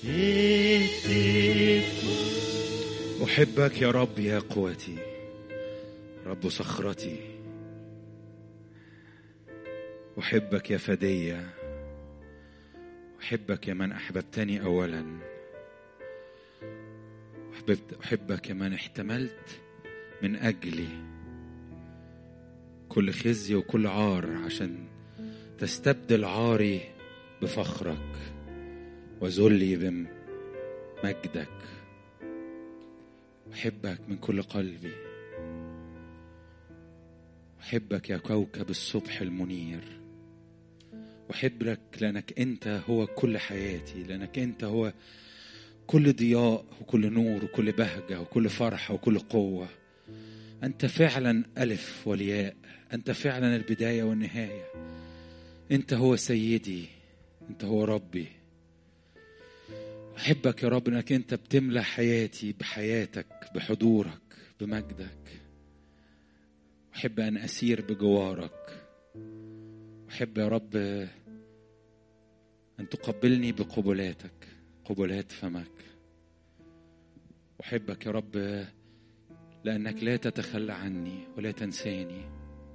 أحبك يا رب يا قوتي رب صخرتي أحبك يا فدية أحبك يا من أحببتني أولا أحببت أحبك يا من احتملت من أجلي كل خزي وكل عار عشان تستبدل عاري بفخرك وذلي بمجدك أحبك من كل قلبي أحبك يا كوكب الصبح المنير أحبك لأنك أنت هو كل حياتي لأنك أنت هو كل ضياء وكل نور وكل بهجة وكل فرحة وكل قوة أنت فعلا ألف والياء أنت فعلا البداية والنهاية أنت هو سيدي أنت هو ربي أحبك يا رب أنك أنت بتملى حياتي بحياتك بحضورك بمجدك أحب أن أسير بجوارك أحب يا رب أن تقبلني بقبلاتك قبلات فمك أحبك يا رب لأنك لا تتخلى عني ولا تنساني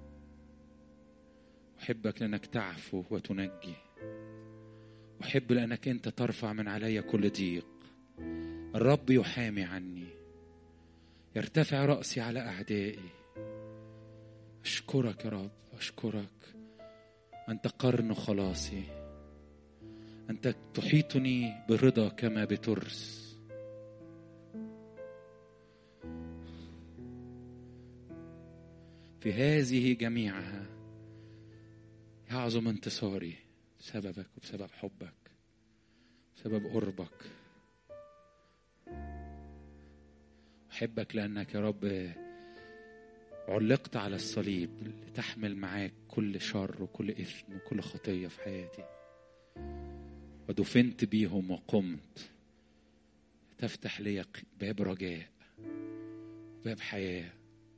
أحبك لأنك تعفو وتنجي أحب لأنك أنت ترفع من علي كل ضيق الرب يحامي عني يرتفع رأسي على أعدائي أشكرك يا رب أشكرك أنت قرن خلاصي أنت تحيطني برضا كما بترس في هذه جميعها يعظم انتصاري بسببك وبسبب حبك بسبب قربك أحبك لأنك يا رب علقت على الصليب لتحمل معاك كل شر وكل إثم وكل خطية في حياتي ودفنت بيهم وقمت تفتح لي باب رجاء باب حياة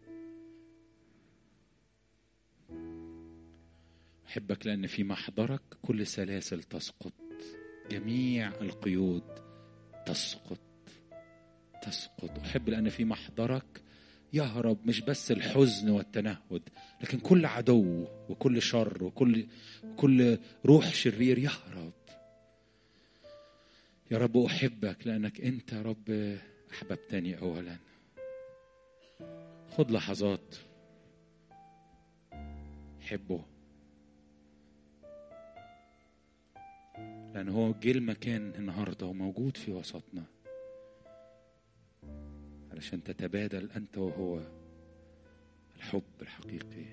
أحبك لأن في محضرك كل سلاسل تسقط جميع القيود تسقط تسقط أحب لأن في محضرك يهرب مش بس الحزن والتنهد لكن كل عدو وكل شر وكل كل روح شرير يهرب يا رب أحبك لأنك أنت يا رب أحببتني أولا خد لحظات حبه لأن هو جه المكان النهارده وموجود في وسطنا علشان تتبادل أنت وهو الحب الحقيقي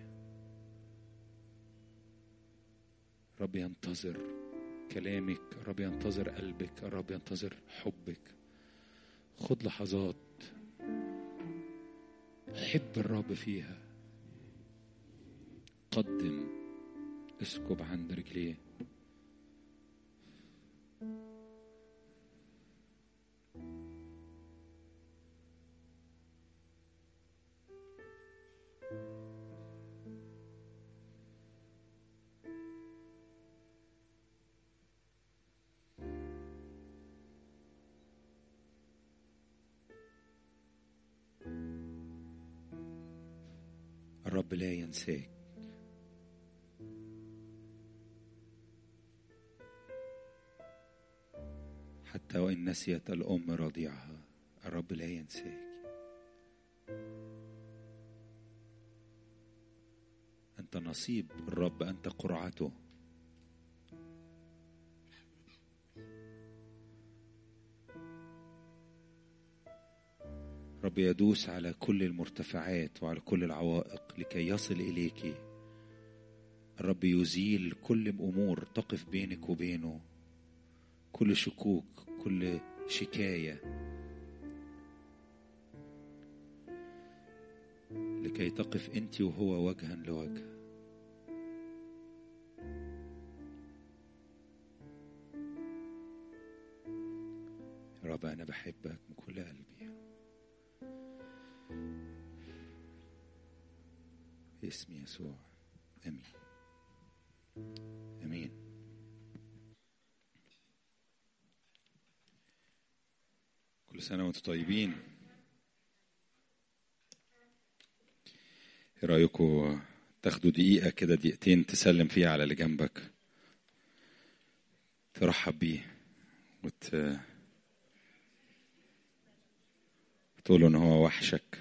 رب ينتظر كلامك رب ينتظر قلبك رب ينتظر حبك خد لحظات حب الرب فيها قدم اسكب عند رجليه الرب لا ينساك حتى وإن نسيت الأم رضيعها الرب لا ينساك أنت نصيب الرب أنت قرعته رب يدوس على كل المرتفعات وعلى كل العوائق لكي يصل إليك الرب يزيل كل أمور تقف بينك وبينه كل شكوك كل شكاية لكي تقف أنت وهو وجها لوجه يا رب أنا بحبك من كل قلبي باسم يسوع امين امين كل سنة وانتم طيبين ايه رأيكم تاخدوا دقيقة كده دقيقتين تسلم فيها على اللي جنبك ترحب بيه وت... تقول له ان هو وحشك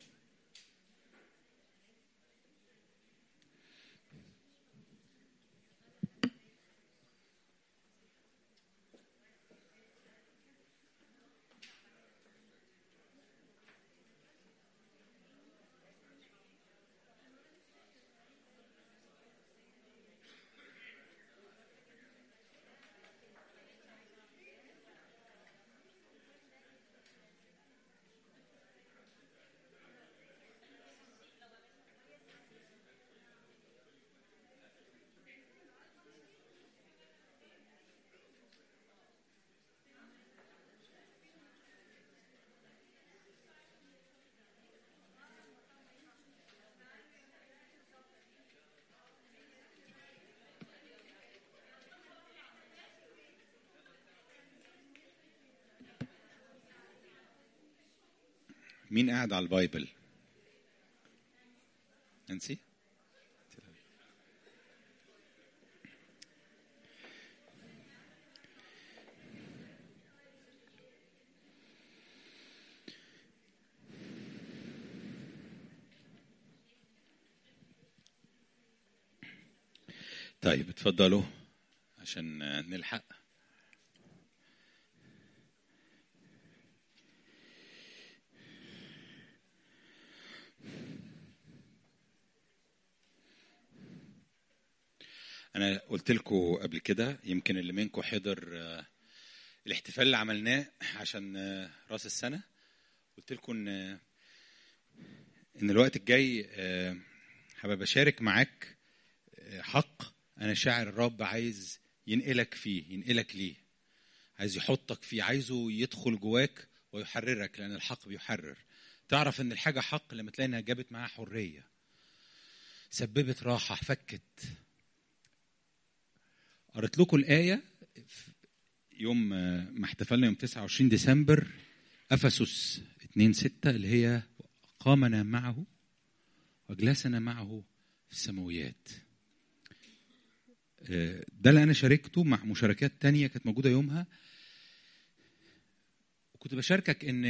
مين قاعد على البايبل نانسي طيب اتفضلوا عشان نلحق انا قلت لكم قبل كده يمكن اللي منكم حضر آه، الاحتفال اللي عملناه عشان آه، راس السنه قلت لكم ان ان الوقت الجاي آه، حابب اشارك معاك آه، حق انا شاعر الرب عايز ينقلك فيه ينقلك ليه عايز يحطك فيه عايزه يدخل جواك ويحررك لان الحق بيحرر تعرف ان الحاجه حق لما تلاقي انها جابت معاها حريه سببت راحه فكت قريت لكم الآية في يوم ما احتفلنا يوم 29 ديسمبر أفسس 2 6 اللي هي قامنا معه وأجلسنا معه في السماويات آه، ده اللي أنا شاركته مع مشاركات تانية كانت موجودة يومها وكنت بشاركك إن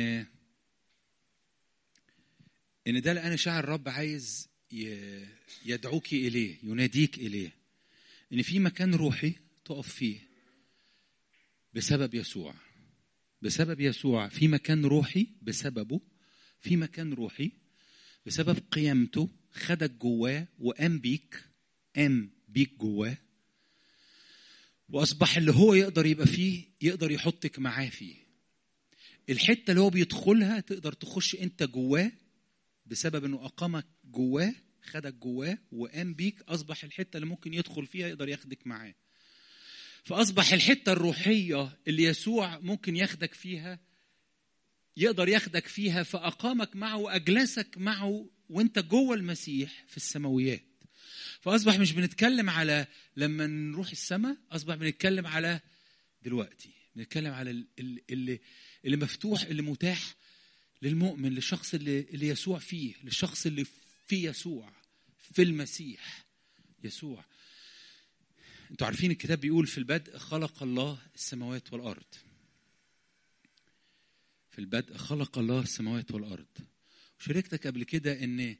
إن ده اللي أنا شاعر الرب عايز ي- يدعوك إليه يناديك إليه ان في مكان روحي تقف فيه بسبب يسوع بسبب يسوع في مكان روحي بسببه في مكان روحي بسبب قيامته خدك جواه وقام بيك قام بيك جواه واصبح اللي هو يقدر يبقى فيه يقدر يحطك معاه فيه الحته اللي هو بيدخلها تقدر تخش انت جواه بسبب انه اقامك جواه خدك جواه وقام بيك اصبح الحته اللي ممكن يدخل فيها يقدر ياخدك معاه فاصبح الحته الروحيه اللي يسوع ممكن ياخدك فيها يقدر ياخدك فيها فاقامك معه واجلسك معه وانت جوه المسيح في السماويات فاصبح مش بنتكلم على لما نروح السماء اصبح بنتكلم على دلوقتي بنتكلم على ال- ال- اللي اللي مفتوح اللي متاح للمؤمن للشخص اللي اللي يسوع فيه للشخص اللي في يسوع في المسيح يسوع انتوا عارفين الكتاب بيقول في البدء خلق الله السماوات والارض في البدء خلق الله السماوات والارض وشاركتك قبل كده ان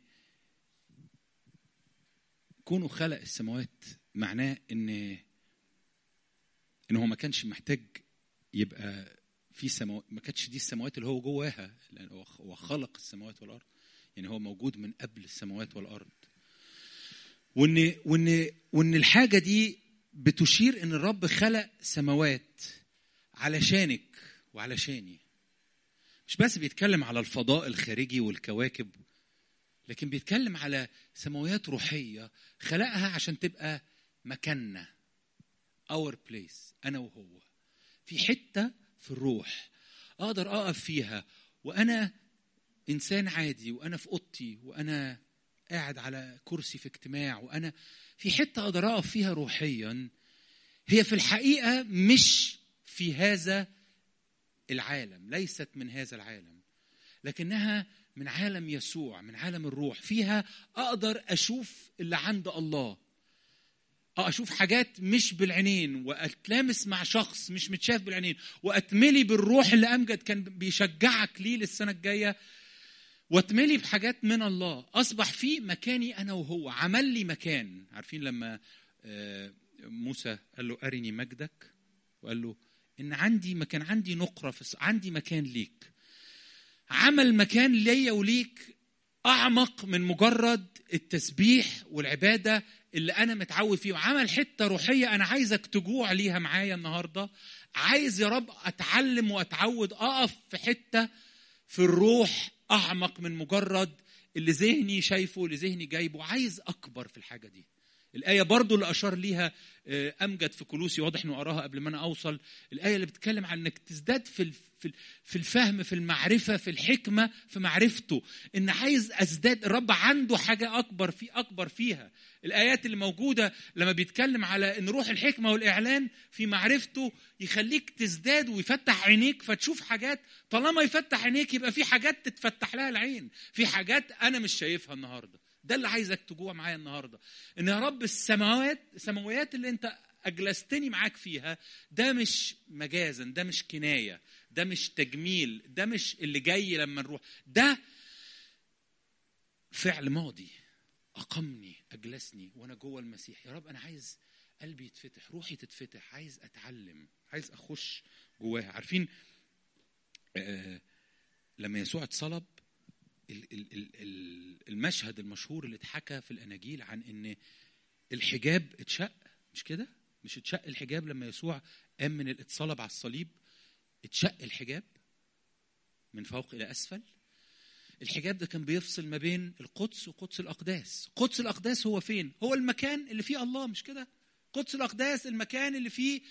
كونه خلق السماوات معناه ان ان هو ما كانش محتاج يبقى في سماوات ما كانتش دي السماوات اللي هو جواها لان هو هو خلق السماوات والارض يعني هو موجود من قبل السماوات والارض وان وان وان الحاجه دي بتشير ان الرب خلق سماوات علشانك وعلشاني مش بس بيتكلم على الفضاء الخارجي والكواكب لكن بيتكلم على سماويات روحيه خلقها عشان تبقى مكاننا اور بليس انا وهو في حته في الروح اقدر اقف فيها وانا انسان عادي وانا في اوضتي وانا قاعد على كرسي في اجتماع وانا في حته اقدر اقف فيها روحيا هي في الحقيقه مش في هذا العالم ليست من هذا العالم لكنها من عالم يسوع من عالم الروح فيها اقدر اشوف اللي عند الله اه اشوف حاجات مش بالعينين واتلامس مع شخص مش متشاف بالعينين واتملي بالروح اللي امجد كان بيشجعك ليه للسنه الجايه واتملي بحاجات من الله اصبح في مكاني انا وهو عمل لي مكان عارفين لما آه، موسى قال له ارني مجدك وقال له ان عندي مكان عندي نقره في عندي مكان ليك عمل مكان ليا وليك اعمق من مجرد التسبيح والعباده اللي انا متعود فيه وعمل حته روحيه انا عايزك تجوع ليها معايا النهارده عايز يا رب اتعلم واتعود اقف في حته في الروح اعمق من مجرد اللي ذهني شايفه اللي ذهني جايبه عايز اكبر في الحاجه دي الآية برضو اللي أشار ليها آه، أمجد في كلوسي واضح إنه أراها قبل ما أنا أوصل الآية اللي بتتكلم عن إنك تزداد في في الفهم في المعرفة في الحكمة في معرفته إن عايز أزداد الرب عنده حاجة أكبر في أكبر فيها الآيات اللي موجودة لما بيتكلم على إن روح الحكمة والإعلان في معرفته يخليك تزداد ويفتح عينيك فتشوف حاجات طالما يفتح عينيك يبقى في حاجات تتفتح لها العين في حاجات أنا مش شايفها النهاردة ده اللي عايزك تجوع معايا النهارده ان يا رب السماوات السماويات اللي انت اجلستني معاك فيها ده مش مجازا ده مش كنايه ده مش تجميل ده مش اللي جاي لما نروح ده فعل ماضي اقمني اجلسني وانا جوه المسيح يا رب انا عايز قلبي يتفتح روحي تتفتح عايز اتعلم عايز اخش جواها عارفين آه لما يسوع اتصلب المشهد المشهور اللي اتحكى في الاناجيل عن ان الحجاب اتشق مش كده مش اتشق الحجاب لما يسوع قام من الاتصلب على الصليب اتشق الحجاب من فوق الى اسفل الحجاب ده كان بيفصل ما بين القدس وقدس الاقداس قدس الاقداس هو فين هو المكان اللي فيه الله مش كده قدس الاقداس المكان اللي فيه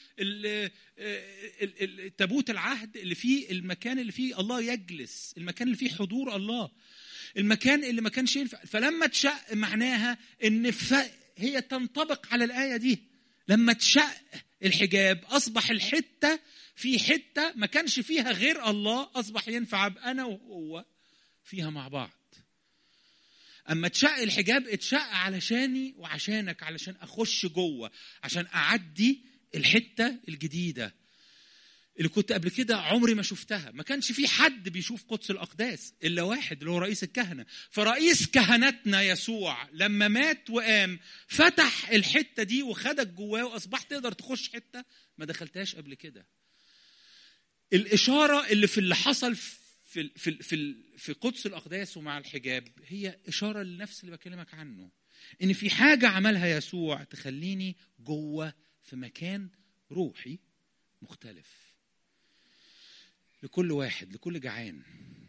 تابوت العهد اللي فيه المكان اللي فيه الله يجلس المكان اللي فيه حضور الله المكان اللي ما كانش ينفع فلما تشق معناها ان هي تنطبق على الايه دي لما تشق الحجاب اصبح الحته في حته ما كانش فيها غير الله اصبح ينفع انا وهو فيها مع بعض اما اتشق الحجاب اتشق علشاني وعشانك علشان اخش جوه عشان اعدي الحته الجديده اللي كنت قبل كده عمري ما شفتها ما كانش في حد بيشوف قدس الاقداس الا واحد اللي هو رئيس الكهنه فرئيس كهنتنا يسوع لما مات وقام فتح الحته دي وخدك جواه واصبحت تقدر تخش حته ما دخلتهاش قبل كده الاشاره اللي في اللي حصل في في في في قدس الاقداس ومع الحجاب هي اشاره للنفس اللي بكلمك عنه ان في حاجه عملها يسوع تخليني جوه في مكان روحي مختلف لكل واحد لكل جعان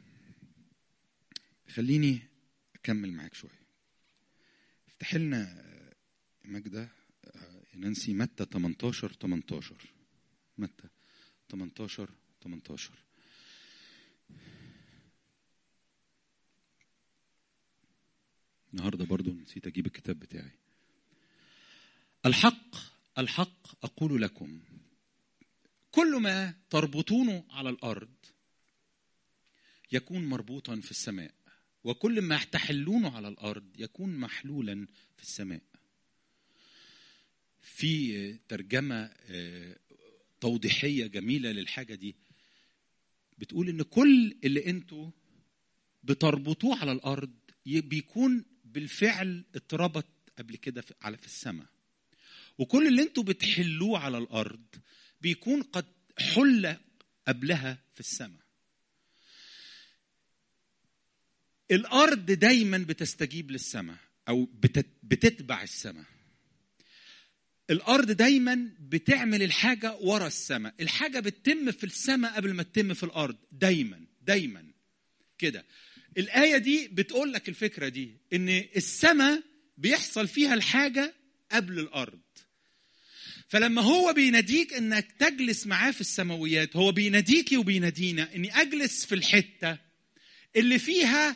خليني اكمل معاك شويه افتح لنا ماجدة نانسي متى 18 18 متى 18 18 النهارده برضو نسيت اجيب الكتاب بتاعي الحق الحق اقول لكم كل ما تربطونه على الارض يكون مربوطا في السماء وكل ما تحلونه على الارض يكون محلولا في السماء في ترجمه آه، توضيحيه جميله للحاجه دي بتقول ان كل اللي انتوا بتربطوه على الارض بيكون بالفعل اتربط قبل كده على في السماء وكل اللي انتوا بتحلوه على الارض بيكون قد حل قبلها في السماء الارض دايما بتستجيب للسماء او بتتبع السماء الارض دايما بتعمل الحاجه ورا السماء الحاجه بتتم في السماء قبل ما تتم في الارض دايما دايما كده الآية دي بتقول لك الفكرة دي إن السماء بيحصل فيها الحاجة قبل الأرض فلما هو بيناديك انك تجلس معاه في السماويات هو بيناديكي وبينادينا اني اجلس في الحته اللي فيها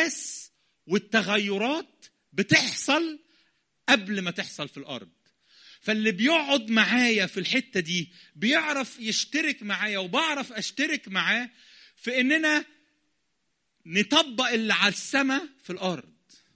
الاحداث والتغيرات بتحصل قبل ما تحصل في الارض فاللي بيقعد معايا في الحته دي بيعرف يشترك معايا وبعرف اشترك معاه في اننا نطبق اللي على السماء في الارض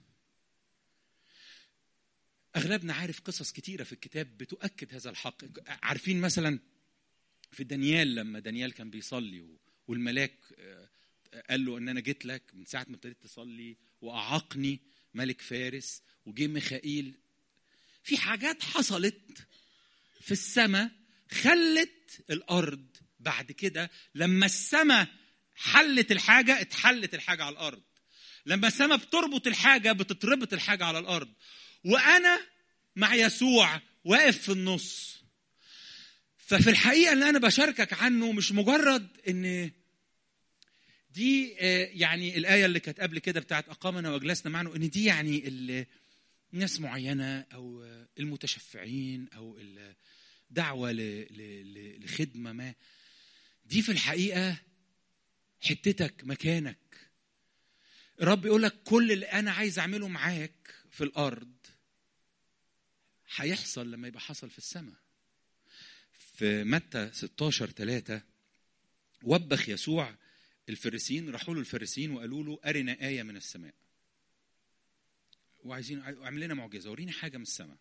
اغلبنا عارف قصص كتيره في الكتاب بتؤكد هذا الحق عارفين مثلا في دانيال لما دانيال كان بيصلي والملاك قال له ان انا جيت لك من ساعه ما ابتديت تصلي واعاقني ملك فارس وجه ميخائيل في حاجات حصلت في السماء خلت الارض بعد كده لما السماء حلت الحاجه اتحلت الحاجه على الارض لما السماء بتربط الحاجه بتتربط الحاجه على الارض وانا مع يسوع واقف في النص ففي الحقيقه اللي انا بشاركك عنه مش مجرد ان دي يعني الايه اللي كانت قبل كده بتاعت اقامنا واجلسنا معنا ان دي يعني ناس معينه او المتشفعين او الدعوه لخدمه ما دي في الحقيقه حتتك مكانك الرب يقول لك كل اللي انا عايز اعمله معاك في الارض هيحصل لما يبقى حصل في السماء في متى 16 3 وبخ يسوع الفريسين راحوا له الفريسين وقالوا له ارنا ايه من السماء وعايزين اعمل لنا معجزه وريني حاجه من السماء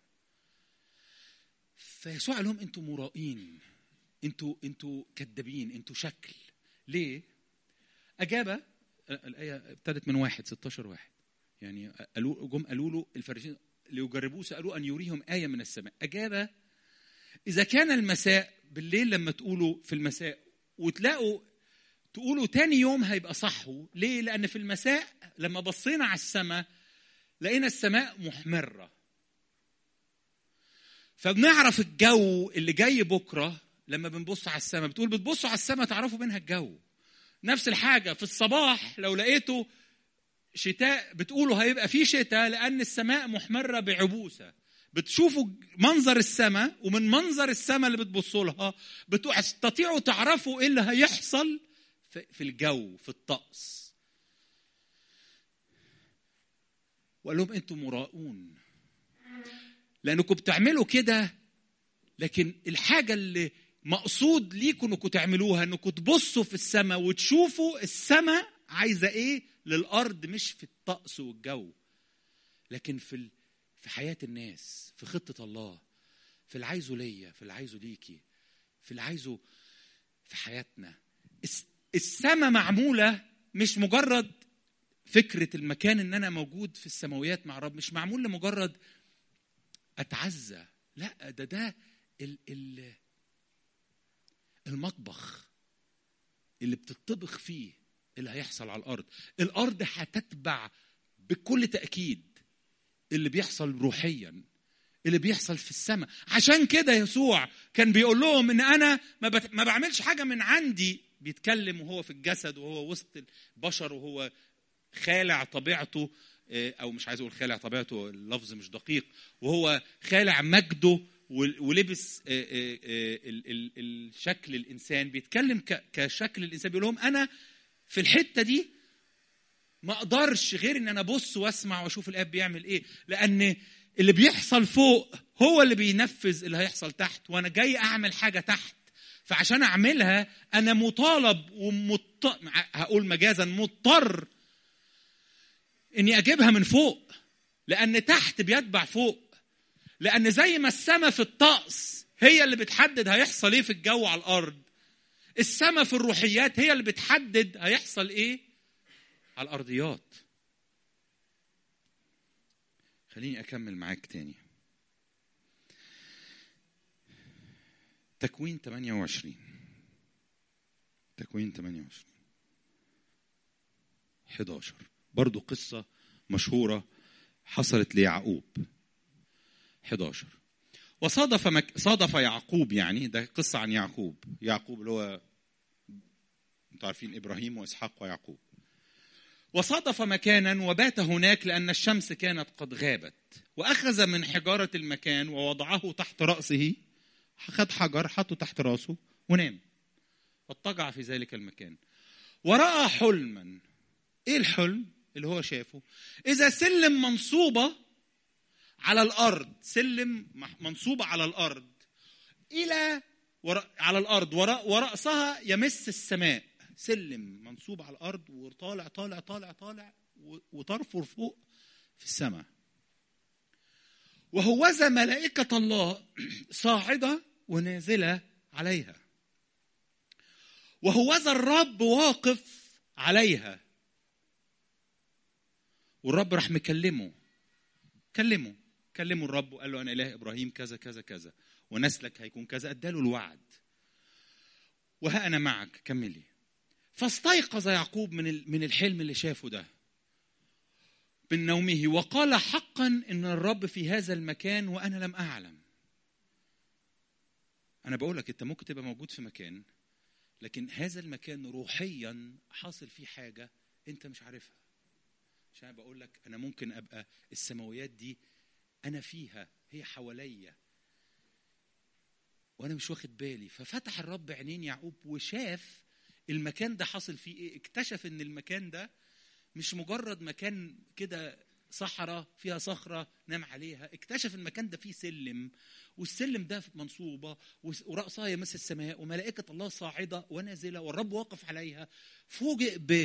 فيسوع قال لهم انتوا مرائين انتوا انتوا كذابين انتوا شكل ليه اجاب الايه ابتدت من واحد 16 واحد يعني قالوا جم قالوا له الفريسين ليجربوه سالوه ان يريهم ايه من السماء اجاب اذا كان المساء بالليل لما تقولوا في المساء وتلاقوا تقولوا تاني يوم هيبقى صحوا ليه لان في المساء لما بصينا على السماء لقينا السماء محمره فبنعرف الجو اللي جاي بكره لما بنبص على السماء بتقول بتبصوا على السماء تعرفوا منها الجو نفس الحاجه في الصباح لو لقيتوا شتاء بتقولوا هيبقى في شتاء لان السماء محمره بعبوسه بتشوفوا منظر السماء ومن منظر السماء اللي بتبصوا لها بتستطيعوا تعرفوا ايه اللي هيحصل في الجو في الطقس وقال لهم انتم مراؤون لانكم بتعملوا كده لكن الحاجه اللي مقصود ليكم انكم تعملوها انكم تبصوا في السماء وتشوفوا السماء عايزه ايه للارض مش في الطقس والجو لكن في في حياه الناس في خطه الله في اللي عايزه ليا في اللي عايزه ليكي في اللي عايزه في حياتنا السماء معموله مش مجرد فكره المكان ان انا موجود في السماويات مع رب مش معمول لمجرد اتعزى لا ده ده ال ال المطبخ اللي بتطبخ فيه اللي هيحصل على الارض الارض هتتبع بكل تاكيد اللي بيحصل روحيا اللي بيحصل في السماء عشان كده يسوع كان بيقول لهم ان انا ما, بت... ما بعملش حاجه من عندي بيتكلم وهو في الجسد وهو وسط البشر وهو خالع طبيعته او مش عايز اقول خالع طبيعته اللفظ مش دقيق وهو خالع مجده ولبس الشكل الانسان بيتكلم كشكل الانسان بيقول لهم انا في الحته دي ما اقدرش غير ان انا ابص واسمع واشوف الاب بيعمل ايه لان اللي بيحصل فوق هو اللي بينفذ اللي هيحصل تحت وانا جاي اعمل حاجه تحت فعشان اعملها انا مطالب ومط... هقول مجازا مضطر اني اجيبها من فوق لان تحت بيتبع فوق لان زي ما السماء في الطقس هي اللي بتحدد هيحصل ايه في الجو على الارض السماء في الروحيات هي اللي بتحدد هيحصل ايه على الارضيات خليني اكمل معاك تاني تكوين 28 تكوين 28 11 برضو قصة مشهورة حصلت ليعقوب 11 وصادف مك... صادف يعقوب يعني ده قصة عن يعقوب يعقوب اللي هو انتوا عارفين ابراهيم واسحاق ويعقوب وصادف مكانا وبات هناك لان الشمس كانت قد غابت واخذ من حجاره المكان ووضعه تحت راسه خد حجر حطه تحت راسه ونام فاضطجع في ذلك المكان وراى حلما ايه الحلم اللي هو شافه اذا سلم منصوبه على الارض سلم منصوبه على الارض الى ورا على الارض وراء وراسها يمس السماء سلم منصوب على الارض وطالع طالع طالع طالع وطرفه فوق في السماء وهوذا ملائكة الله صاعدة ونازلة عليها وهوذا الرب واقف عليها والرب راح مكلمه كلمه كلمه الرب وقال له انا اله ابراهيم كذا كذا كذا ونسلك هيكون كذا اداله الوعد وها انا معك كملي فاستيقظ يعقوب من من الحلم اللي شافه ده من نومه وقال حقا ان الرب في هذا المكان وانا لم اعلم انا بقول لك انت ممكن تبقى موجود في مكان لكن هذا المكان روحيا حاصل فيه حاجه انت مش عارفها عشان انا بقول لك انا ممكن ابقى السماويات دي انا فيها هي حواليا وانا مش واخد بالي ففتح الرب عينين يعقوب وشاف المكان ده حاصل فيه ايه اكتشف ان المكان ده مش مجرد مكان كده صحراء فيها صخرة نام عليها اكتشف المكان ده فيه سلم والسلم ده منصوبة ورأسها يمس السماء وملائكة الله صاعدة ونازلة والرب واقف عليها فوجئ ب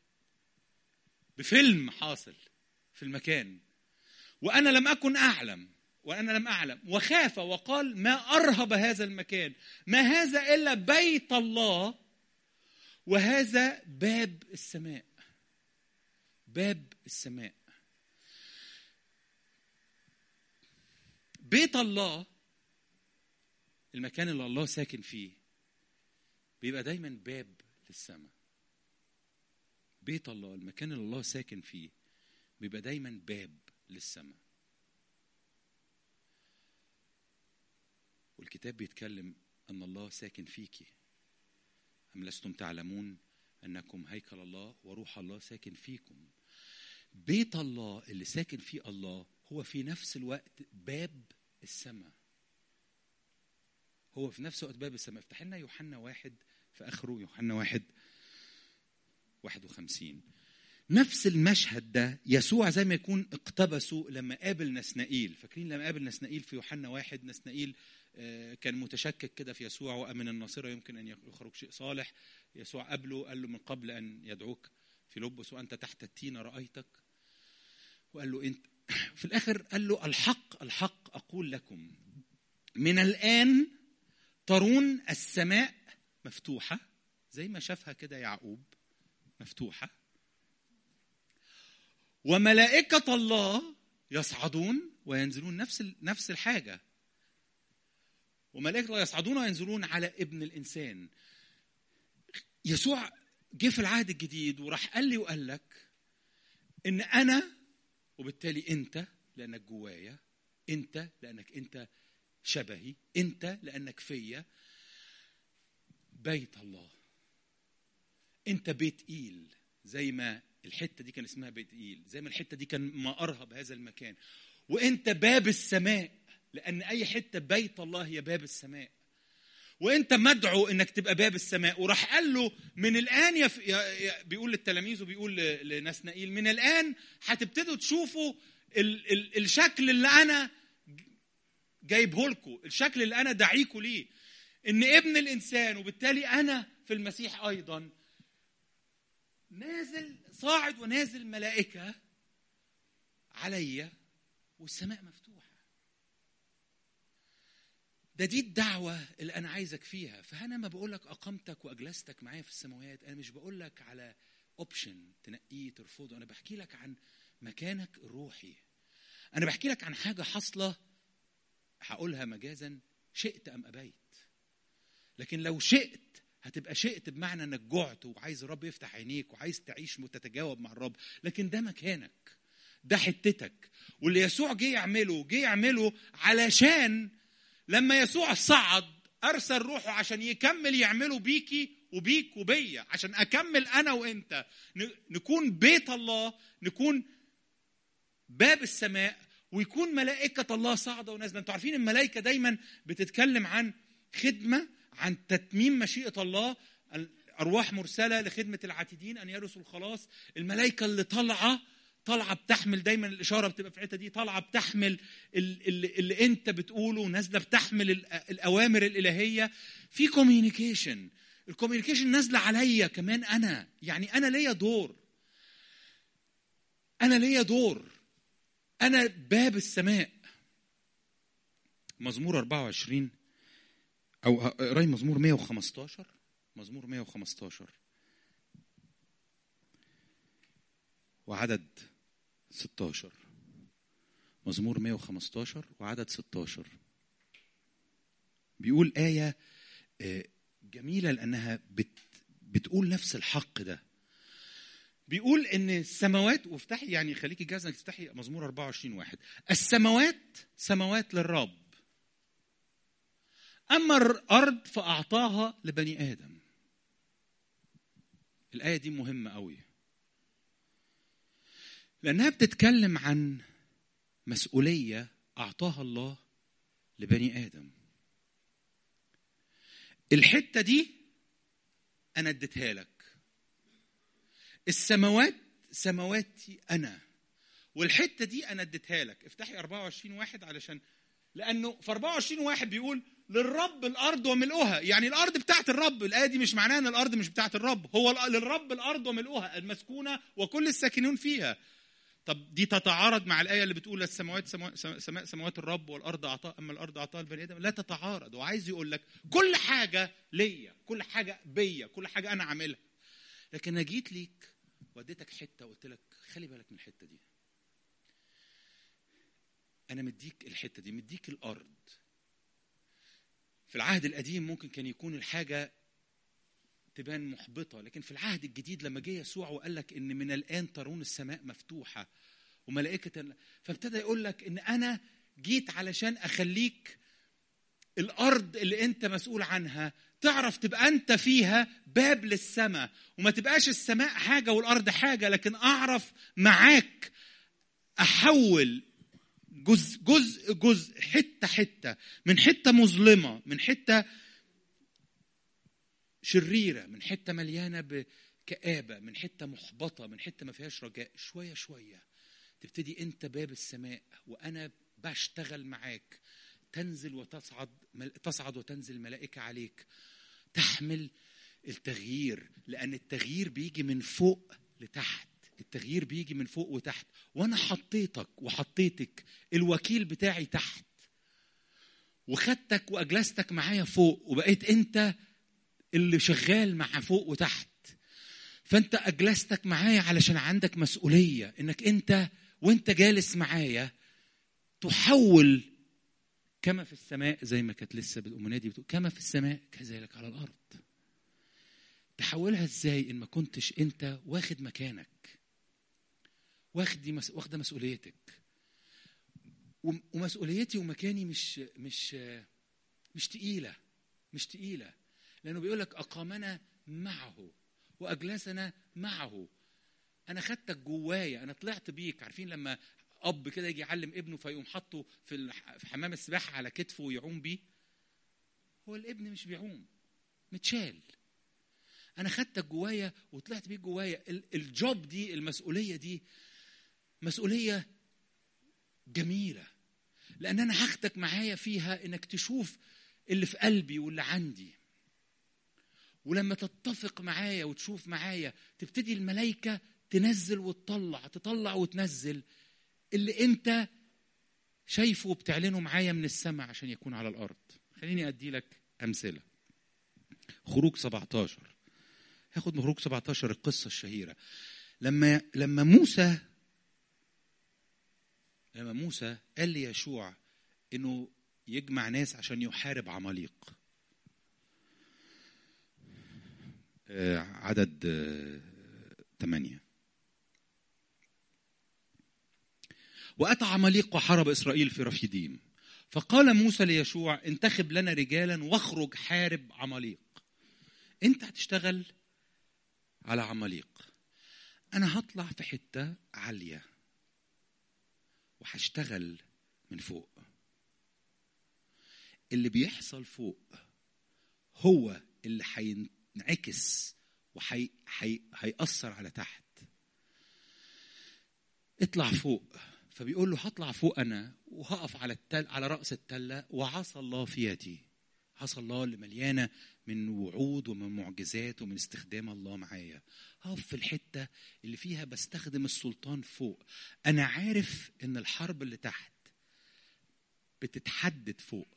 بفيلم حاصل في المكان وأنا لم أكن أعلم وأنا لم أعلم وخاف وقال ما أرهب هذا المكان ما هذا إلا بيت الله وهذا باب السماء باب السماء بيت الله المكان اللي الله ساكن فيه بيبقى دايما باب للسماء بيت الله المكان اللي الله ساكن فيه بيبقى دايما باب للسماء والكتاب بيتكلم ان الله ساكن فيكي ام لستم تعلمون انكم هيكل الله وروح الله ساكن فيكم بيت الله اللي ساكن فيه الله هو في نفس الوقت باب السماء هو في نفس الوقت باب السماء افتح لنا يوحنا واحد في اخره يوحنا واحد واحد وخمسين نفس المشهد ده يسوع زي ما يكون اقتبسه لما قابل نسنائيل فاكرين لما قابل نسنائيل في يوحنا واحد نسنائيل كان متشكك كده في يسوع وأمن الناصرة يمكن أن يخرج شيء صالح يسوع قابله قال له من قبل أن يدعوك في لبس وأنت تحت التين رأيتك وقال له أنت في الآخر قال له الحق الحق أقول لكم من الآن ترون السماء مفتوحة زي ما شافها كده يعقوب مفتوحة وملائكة الله يصعدون وينزلون نفس نفس الحاجة وملائكة الله يصعدون وينزلون على ابن الإنسان يسوع جه في العهد الجديد وراح قال لي وقال لك إن أنا وبالتالي أنت لأنك جوايا أنت لأنك أنت شبهي أنت لأنك فيا بيت الله أنت بيت إيل زي ما الحتة دي كان اسمها بيت إيل زي ما الحتة دي كان ما أرهب هذا المكان وأنت باب السماء لأن أي حتة بيت الله هي باب السماء وانت مدعو انك تبقى باب السماء وراح قال له من الان يف... يا... بيقول للتلاميذ وبيقول لنسنائيل من الان هتبتدوا تشوفوا ال... ال... الشكل اللي انا جايبه لكم الشكل اللي انا داعيكم ليه ان ابن الانسان وبالتالي انا في المسيح ايضا نازل صاعد ونازل ملائكه عليا والسماء مفتوحه ده دي الدعوة اللي أنا عايزك فيها فأنا ما بقول لك أقامتك وأجلستك معايا في السماوات أنا مش بقول لك على أوبشن تنقيه ترفضه أنا بحكي لك عن مكانك الروحي أنا بحكي لك عن حاجة حاصلة هقولها مجازا شئت أم أبيت لكن لو شئت هتبقى شئت بمعنى انك جعت وعايز الرب يفتح عينيك وعايز تعيش وتتجاوب مع الرب لكن ده مكانك ده حتتك واللي يسوع جه يعمله جه يعمله علشان لما يسوع صعد ارسل روحه عشان يكمل يعمله بيكي وبيك وبيا عشان اكمل انا وانت نكون بيت الله نكون باب السماء ويكون ملائكة الله صاعدة ونازلة انتوا عارفين الملائكة دايما بتتكلم عن خدمة عن تتميم مشيئة الله أرواح مرسلة لخدمة العاتدين أن يرثوا الخلاص الملائكة اللي طالعة طالعه بتحمل دايما الاشاره بتبقى في الحته دي طالعه بتحمل اللي, اللي انت بتقوله نازله بتحمل الاوامر الالهيه في كوميونيكيشن الكوميونيكيشن نازله عليا كمان انا يعني انا ليا دور انا ليا دور انا باب السماء مزمور 24 او قراي مزمور 115 مزمور 115 وعدد 16 مزمور 115 وعدد 16 بيقول آية جميلة لأنها بت بتقول نفس الحق ده بيقول ان السماوات وافتحي يعني خليكي جاهزه انك تفتحي مزمور 24 واحد السماوات سماوات للرب اما الارض فاعطاها لبني ادم الايه دي مهمه قوي لانها بتتكلم عن مسؤوليه اعطاها الله لبني ادم الحته دي انا اديتها لك السماوات سماواتي انا والحته دي انا اديتها لك افتحي 24 واحد علشان لانه في 24 واحد بيقول للرب الارض وملؤها يعني الارض بتاعت الرب الايه دي مش معناها ان الارض مش بتاعت الرب هو للرب الارض وملؤها المسكونه وكل الساكنون فيها طب دي تتعارض مع الايه اللي بتقول السماوات سماء سماوات الرب والارض اعطاها اما الارض اعطاها البني ادم لا تتعارض وعايز يقول لك كل حاجه ليا كل حاجه بيا كل حاجه انا عاملها لكن انا جيت ليك وديتك حته وقلت لك خلي بالك من الحته دي انا مديك الحته دي مديك الارض في العهد القديم ممكن كان يكون الحاجه تبان محبطة لكن في العهد الجديد لما جه يسوع وقال لك إن من الآن ترون السماء مفتوحة وملائكة فابتدى يقول لك إن أنا جيت علشان أخليك الأرض اللي أنت مسؤول عنها تعرف تبقى أنت فيها باب للسماء وما تبقاش السماء حاجة والأرض حاجة لكن أعرف معاك أحول جزء جزء جزء حتة حتة من حتة مظلمة من حتة شريره من حته مليانه بكآبه من حته محبطه من حته ما فيهاش رجاء شويه شويه تبتدي انت باب السماء وانا بشتغل معاك تنزل وتصعد تصعد وتنزل ملائكه عليك تحمل التغيير لان التغيير بيجي من فوق لتحت التغيير بيجي من فوق وتحت وانا حطيتك وحطيتك الوكيل بتاعي تحت وخدتك واجلستك معايا فوق وبقيت انت اللي شغال مع فوق وتحت فانت اجلستك معايا علشان عندك مسؤوليه انك انت وانت جالس معايا تحول كما في السماء زي ما كانت لسه بالامنيه دي بتقول كما في السماء كذلك على الارض تحولها ازاي ان ما كنتش انت واخد مكانك واخد دي مس... واخده مسؤوليتك ومسؤوليتي ومكاني مش مش مش تقيله مش تقيله لانه بيقول لك اقامنا معه واجلسنا معه انا خدتك جوايا انا طلعت بيك عارفين لما اب كده يجي يعلم ابنه فيقوم حاطه في في حمام السباحه على كتفه ويعوم بيه هو الابن مش بيعوم متشال انا خدتك جوايا وطلعت بيك جوايا الجوب دي المسؤوليه دي مسؤوليه جميله لان انا هاخدك معايا فيها انك تشوف اللي في قلبي واللي عندي ولما تتفق معايا وتشوف معايا تبتدي الملائكه تنزل وتطلع تطلع وتنزل اللي انت شايفه وبتعلنه معايا من السماء عشان يكون على الارض خليني ادي لك امثله خروج 17 هاخد من خروج 17 القصه الشهيره لما لما موسى لما موسى قال ليشوع انه يجمع ناس عشان يحارب عماليق عدد ثمانية وأتى عماليق وحارب إسرائيل في رفيديم فقال موسى ليشوع انتخب لنا رجالا واخرج حارب عماليق انت هتشتغل على عماليق انا هطلع في حته عاليه وهشتغل من فوق اللي بيحصل فوق هو اللي هينعكس وهيأثر على تحت اطلع فوق فبيقول له هطلع فوق انا وهقف على التل على راس التله وعصا الله في يدي عصا الله اللي مليانه من وعود ومن معجزات ومن استخدام الله معايا هقف في الحته اللي فيها بستخدم السلطان فوق انا عارف ان الحرب اللي تحت بتتحدد فوق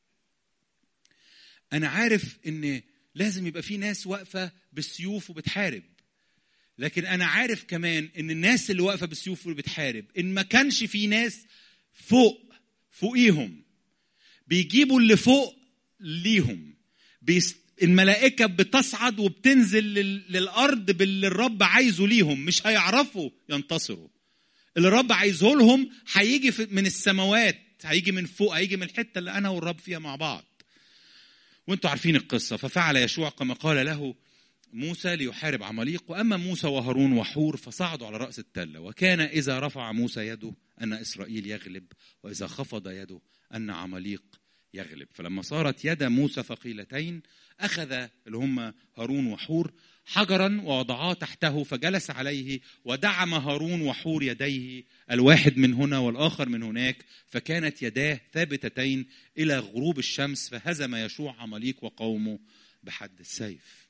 انا عارف ان لازم يبقى في ناس واقفه بالسيوف وبتحارب لكن انا عارف كمان ان الناس اللي واقفه بالسيوف وبتحارب ان ما كانش في ناس فوق فوقيهم بيجيبوا اللي فوق ليهم بيست... الملائكة بتصعد وبتنزل لل... للأرض باللي الرب عايزه ليهم مش هيعرفوا ينتصروا اللي الرب عايزه لهم هيجي في... من السماوات هيجي من فوق هيجي من الحتة اللي أنا والرب فيها مع بعض وانتوا عارفين القصة ففعل يشوع كما قال له موسى ليحارب عماليق وأما موسى وهارون وحور فصعدوا على رأس التلة وكان إذا رفع موسى يده أن إسرائيل يغلب وإذا خفض يده أن عماليق يغلب فلما صارت يد موسى ثقيلتين أخذ اللي هم هارون وحور حجرا ووضعاه تحته فجلس عليه ودعم هارون وحور يديه الواحد من هنا والآخر من هناك فكانت يداه ثابتتين إلى غروب الشمس فهزم يشوع عماليق وقومه بحد السيف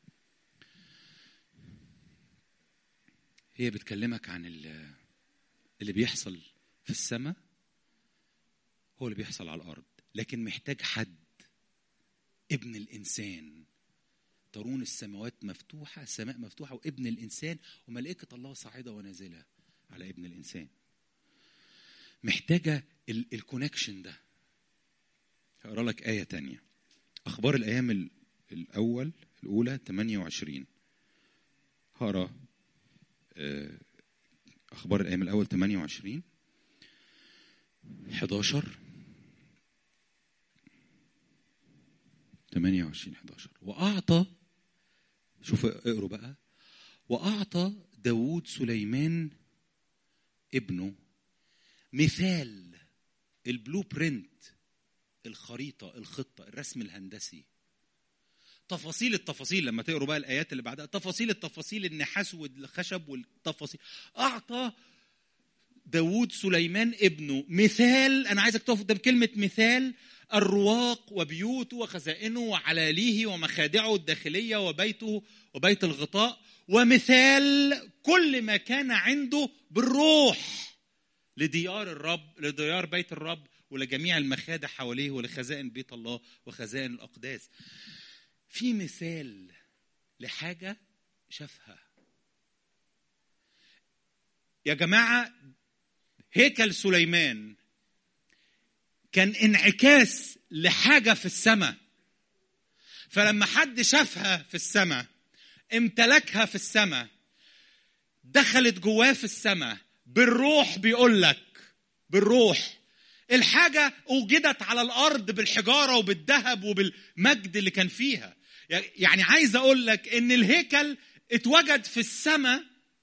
هي بتكلمك عن اللي بيحصل في السماء هو اللي بيحصل على الارض لكن محتاج حد ابن الانسان ترون السماوات مفتوحه السماء مفتوحه وابن الانسان وملائكه الله صاعده ونازله على ابن الانسان محتاجه الكونكشن ده هقرا لك ايه تانية اخبار الايام الاول الاولى 28 هقرا اخبار الايام الاول 28 11 28 11 واعطى شوف اقروا بقى واعطى داوود سليمان ابنه مثال البلو برنت الخريطه الخطه الرسم الهندسي تفاصيل التفاصيل لما تقروا بقى الايات اللي بعدها تفاصيل التفاصيل النحاس والخشب والتفاصيل اعطى داوود سليمان ابنه مثال انا عايزك تقف قدام كلمه مثال الرواق وبيوته وخزائنه وعلاليه ومخادعه الداخليه وبيته وبيت الغطاء ومثال كل ما كان عنده بالروح لديار الرب لديار بيت الرب ولجميع المخادع حواليه ولخزائن بيت الله وخزائن الاقداس في مثال لحاجة شافها يا جماعة هيكل سليمان كان انعكاس لحاجة في السماء فلما حد شافها في السماء امتلكها في السماء دخلت جواه في السماء بالروح بيقول لك بالروح الحاجة أوجدت على الأرض بالحجارة وبالذهب وبالمجد اللي كان فيها يعني عايز أقول لك إن الهيكل اتوجد في السماء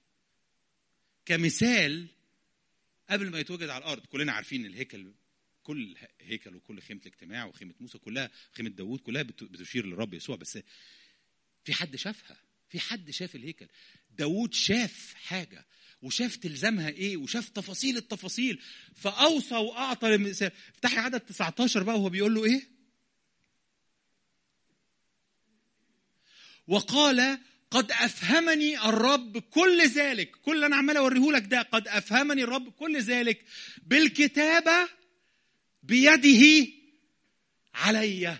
كمثال قبل ما يتوجد على الأرض كلنا عارفين الهيكل كل هيكل وكل خيمة الاجتماع وخيمة موسى كلها خيمة داوود كلها بتشير للرب يسوع بس في حد شافها في حد شاف الهيكل داوود شاف حاجة وشاف تلزمها ايه وشاف تفاصيل التفاصيل فاوصى واعطى للمثال افتحي عدد 19 بقى وهو بيقول له ايه وقال قد افهمني الرب كل ذلك كل اللي انا عمال اوريه لك ده قد افهمني الرب كل ذلك بالكتابه بيده علي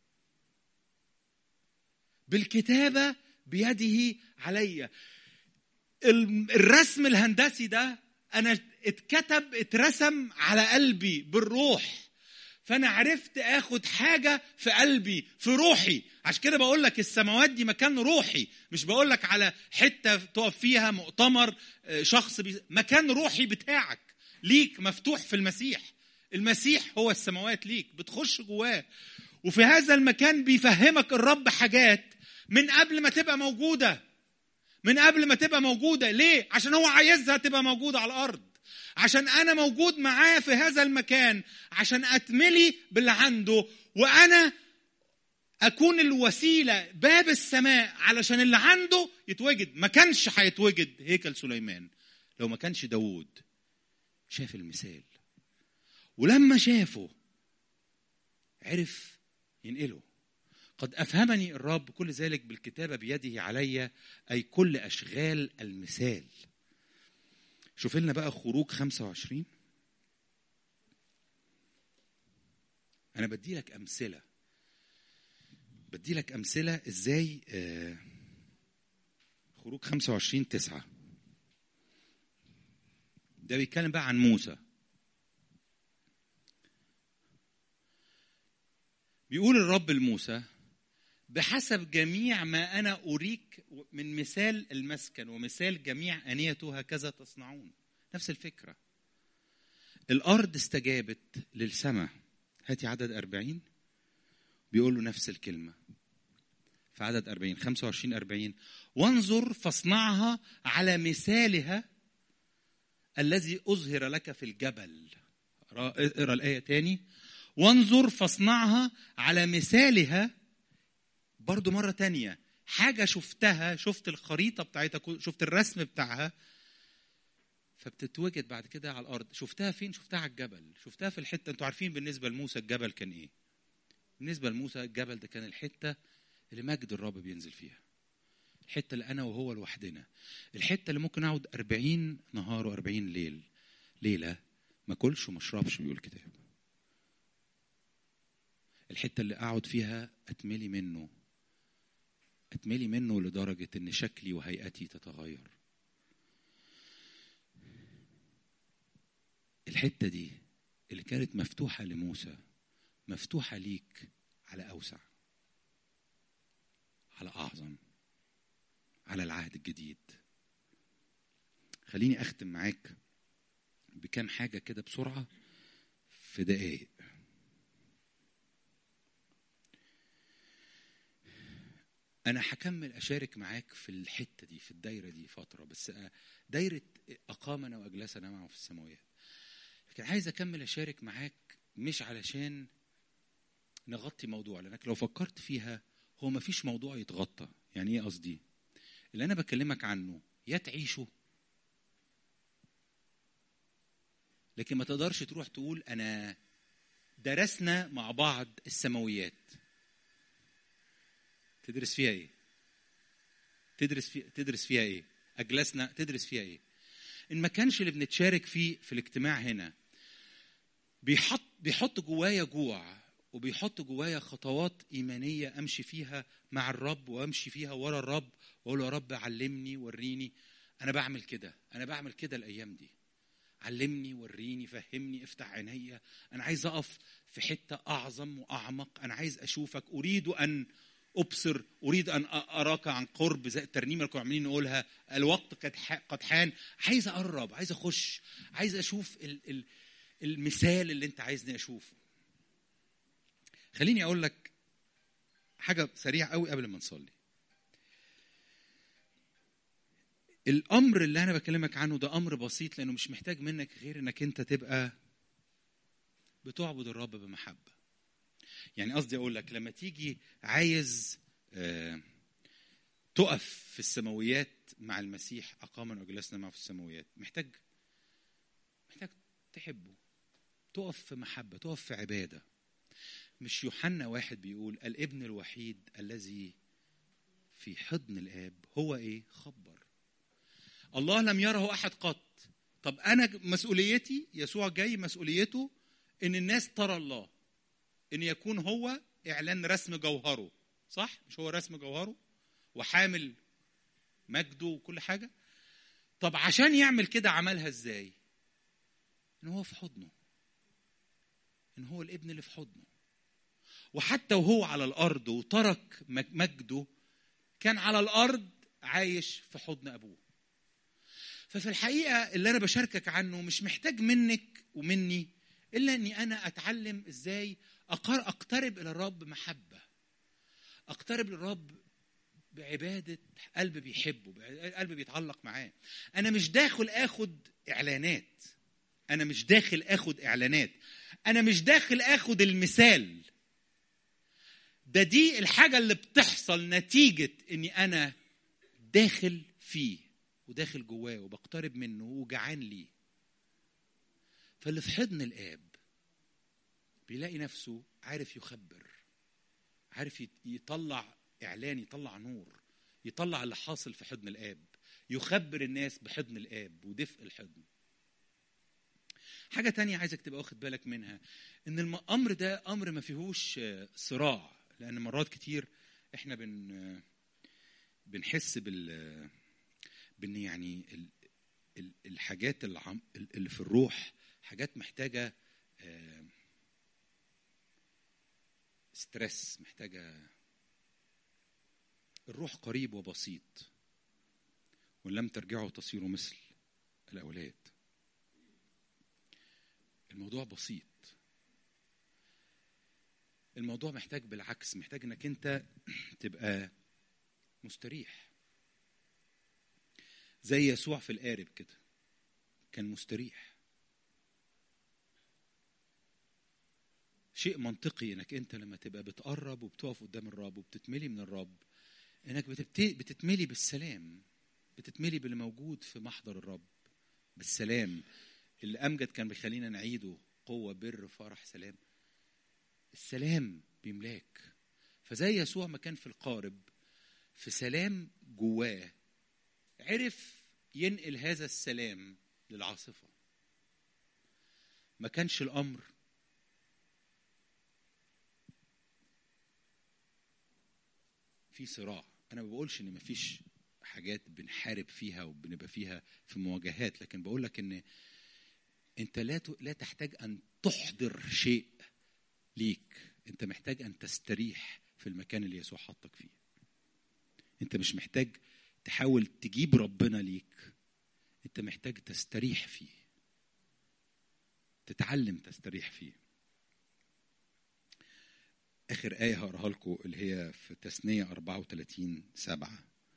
بالكتابه بيده علي الرسم الهندسي ده انا اتكتب اترسم على قلبي بالروح فانا عرفت اخد حاجه في قلبي في روحي عشان كده بقول لك السماوات دي مكان روحي مش بقول لك على حته تقف فيها مؤتمر شخص بي... مكان روحي بتاعك ليك مفتوح في المسيح المسيح هو السماوات ليك بتخش جواه وفي هذا المكان بيفهمك الرب حاجات من قبل ما تبقى موجوده من قبل ما تبقى موجوده ليه عشان هو عايزها تبقى موجوده على الارض عشان انا موجود معاه في هذا المكان عشان اتملي باللي عنده وانا اكون الوسيله باب السماء علشان اللي عنده يتوجد ما كانش هيتوجد هيكل سليمان لو ما كانش داوود شاف المثال ولما شافه عرف ينقله قد أفهمني الرب كل ذلك بالكتابة بيده علي أي كل أشغال المثال شوف لنا بقى خروج 25 أنا بدي لك أمثلة بدي لك أمثلة إزاي آه خروج 25 تسعة ده بيتكلم بقى عن موسى بيقول الرب لموسى بحسب جميع ما انا اريك من مثال المسكن ومثال جميع انيته هكذا تصنعون نفس الفكره الارض استجابت للسماء هاتي عدد أربعين بيقول له نفس الكلمة في عدد أربعين خمسة وعشرين أربعين وانظر فاصنعها على مثالها الذي أظهر لك في الجبل اقرا الآية تاني وانظر فاصنعها على مثالها برضو مرة تانية حاجة شفتها شفت الخريطة بتاعتها شفت الرسم بتاعها فبتتوجد بعد كده على الأرض شفتها فين شفتها على الجبل شفتها في الحتة انتوا عارفين بالنسبة لموسى الجبل كان ايه بالنسبة لموسى الجبل ده كان الحتة اللي مجد الرب بينزل فيها الحتة اللي أنا وهو لوحدنا الحتة اللي ممكن أقعد أربعين نهار وأربعين ليل ليلة ما كلش وما اشربش بيقول الكتاب الحتة اللي أقعد فيها أتملي منه أتملي منه لدرجة إن شكلي وهيئتي تتغير الحتة دي اللي كانت مفتوحة لموسى مفتوحة ليك على أوسع على أعظم على العهد الجديد خليني أختم معاك بكام حاجة كده بسرعة في دقايق أنا هكمل أشارك معاك في الحتة دي في الدايرة دي فترة بس دايرة أقامنا وأجلسنا معه في السماوات لكن عايز أكمل أشارك معاك مش علشان نغطي موضوع لأنك لو فكرت فيها هو ما فيش موضوع يتغطى يعني إيه قصدي اللي أنا بكلمك عنه يا تعيشه لكن ما تقدرش تروح تقول أنا درسنا مع بعض السماويات تدرس فيها ايه تدرس فيها تدرس فيها ايه اجلسنا تدرس فيها ايه ان ما كانش اللي بنتشارك فيه في الاجتماع هنا بيحط بيحط جوايا جوع وبيحط جوايا خطوات ايمانيه امشي فيها مع الرب وامشي فيها ورا الرب واقول له يا رب علمني وريني انا بعمل كده انا بعمل كده الايام دي علمني وريني فهمني افتح عينيا انا عايز اقف في حته اعظم واعمق انا عايز اشوفك اريد ان ابصر اريد ان اراك عن قرب زي الترنيمه اللي كنا عاملين نقولها الوقت قد قد حان عايز اقرب عايز اخش عايز اشوف ال ال المثال اللي انت عايزني اشوفه خليني اقول لك حاجه سريعه قوي قبل ما نصلي الامر اللي انا بكلمك عنه ده امر بسيط لانه مش محتاج منك غير انك انت تبقى بتعبد الرب بمحبه يعني قصدي اقول لك لما تيجي عايز آه تقف في السماويات مع المسيح اقامنا وجلسنا معه في السماويات محتاج محتاج تحبه تقف في محبه تقف في عباده مش يوحنا واحد بيقول الابن الوحيد الذي في حضن الاب هو ايه خبر الله لم يره احد قط طب انا مسؤوليتي يسوع جاي مسؤوليته ان الناس ترى الله ان يكون هو اعلان رسم جوهره صح مش هو رسم جوهره وحامل مجده وكل حاجه طب عشان يعمل كده عملها ازاي ان هو في حضنه ان هو الابن اللي في حضنه وحتى وهو على الارض وترك مجده كان على الارض عايش في حضن ابوه ففي الحقيقه اللي انا بشاركك عنه مش محتاج منك ومني الا اني انا اتعلم ازاي اقترب الى الرب محبه اقترب للرب بعباده قلب بيحبه قلب بيتعلق معاه انا مش داخل اخد اعلانات انا مش داخل اخد اعلانات انا مش داخل اخد المثال ده دي الحاجه اللي بتحصل نتيجه اني انا داخل فيه وداخل جواه وبقترب منه وجعان ليه فاللي في حضن الاب بيلاقي نفسه عارف يخبر عارف يت- يطلع اعلان يطلع نور يطلع اللي حاصل في حضن الاب يخبر الناس بحضن الاب ودفء الحضن حاجة تانية عايزك تبقى واخد بالك منها ان الامر ده امر ما فيهوش آه، صراع لان مرات كتير احنا بن آه، بنحس بال بان يعني ال- ال- الحاجات العم- اللي في الروح حاجات محتاجه آه، ستريس محتاجه الروح قريب وبسيط وان لم ترجعوا تصيروا مثل الاولاد الموضوع بسيط الموضوع محتاج بالعكس محتاج انك انت تبقى مستريح زي يسوع في القارب كده كان مستريح شيء منطقي انك انت لما تبقى بتقرب وبتقف قدام الرب وبتتملي من الرب انك بتبت- بتتملي بالسلام بتتملي باللي موجود في محضر الرب بالسلام اللي امجد كان بيخلينا نعيده قوه بر فرح سلام السلام بيملاك فزي يسوع ما كان في القارب في سلام جواه عرف ينقل هذا السلام للعاصفه ما كانش الامر في صراع انا ما بقولش ان مفيش حاجات بنحارب فيها وبنبقى فيها في مواجهات لكن بقول لك ان انت لا ت- لا تحتاج ان تحضر شيء ليك انت محتاج ان تستريح في المكان اللي يسوع حطك فيه انت مش محتاج تحاول تجيب ربنا ليك انت محتاج تستريح فيه تتعلم تستريح فيه اخر ايه هقراها لكم اللي هي في تثنيه 34 7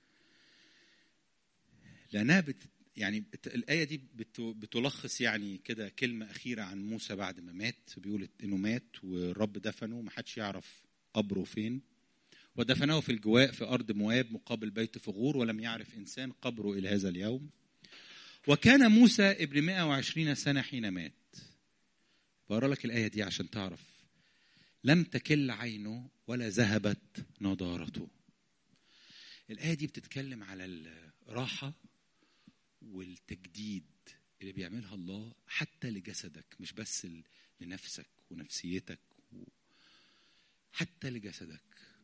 لانها بت يعني بت- الايه دي بت- بتلخص يعني كده كلمه اخيره عن موسى بعد ما مات بيقول انه مات والرب دفنه ما حدش يعرف قبره فين ودفنه في الجواء في ارض مواب مقابل بيت فغور ولم يعرف انسان قبره الى هذا اليوم وكان موسى ابن 120 سنه حين مات بقرا لك الايه دي عشان تعرف لم تكل عينه ولا ذهبت نضارته الآية دي بتتكلم على الراحة والتجديد اللي بيعملها الله حتى لجسدك مش بس ل- لنفسك ونفسيتك و... حتى لجسدك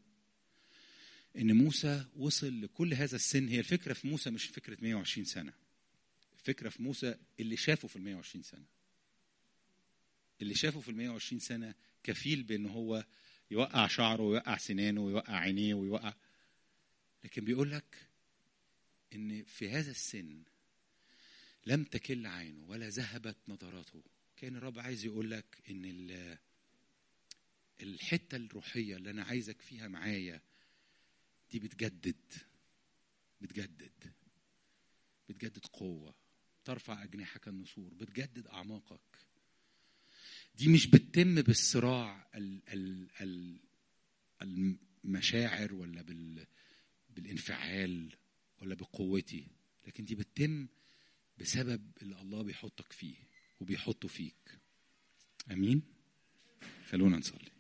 ان موسى وصل لكل هذا السن هي الفكره في موسى مش فكره 120 سنه الفكره في موسى اللي شافه في ال 120 سنه اللي شافه في ال 120 سنه كفيل بان هو يوقع شعره ويوقع سنانه ويوقع عينيه ويوقع لكن بيقول لك ان في هذا السن لم تكل عينه ولا ذهبت نظراته كان الرب عايز يقول لك ان ال- الحته الروحيه اللي انا عايزك فيها معايا دي بتجدد بتجدد بتجدد قوه ترفع اجنحك النسور بتجدد اعماقك دي مش بتتم بالصراع ال ال ال المشاعر ولا بال بالانفعال ولا بقوتي لكن دي بتتم بسبب اللي الله بيحطك فيه وبيحطه فيك امين خلونا نصلي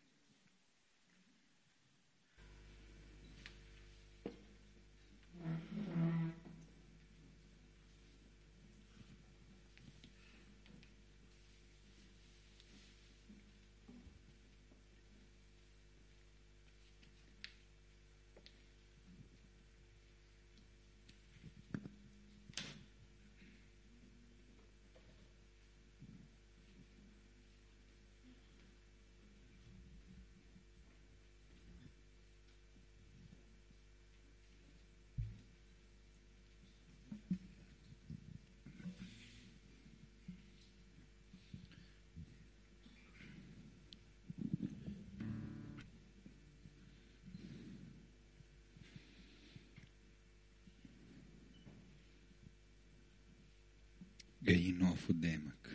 جايين نقف قدامك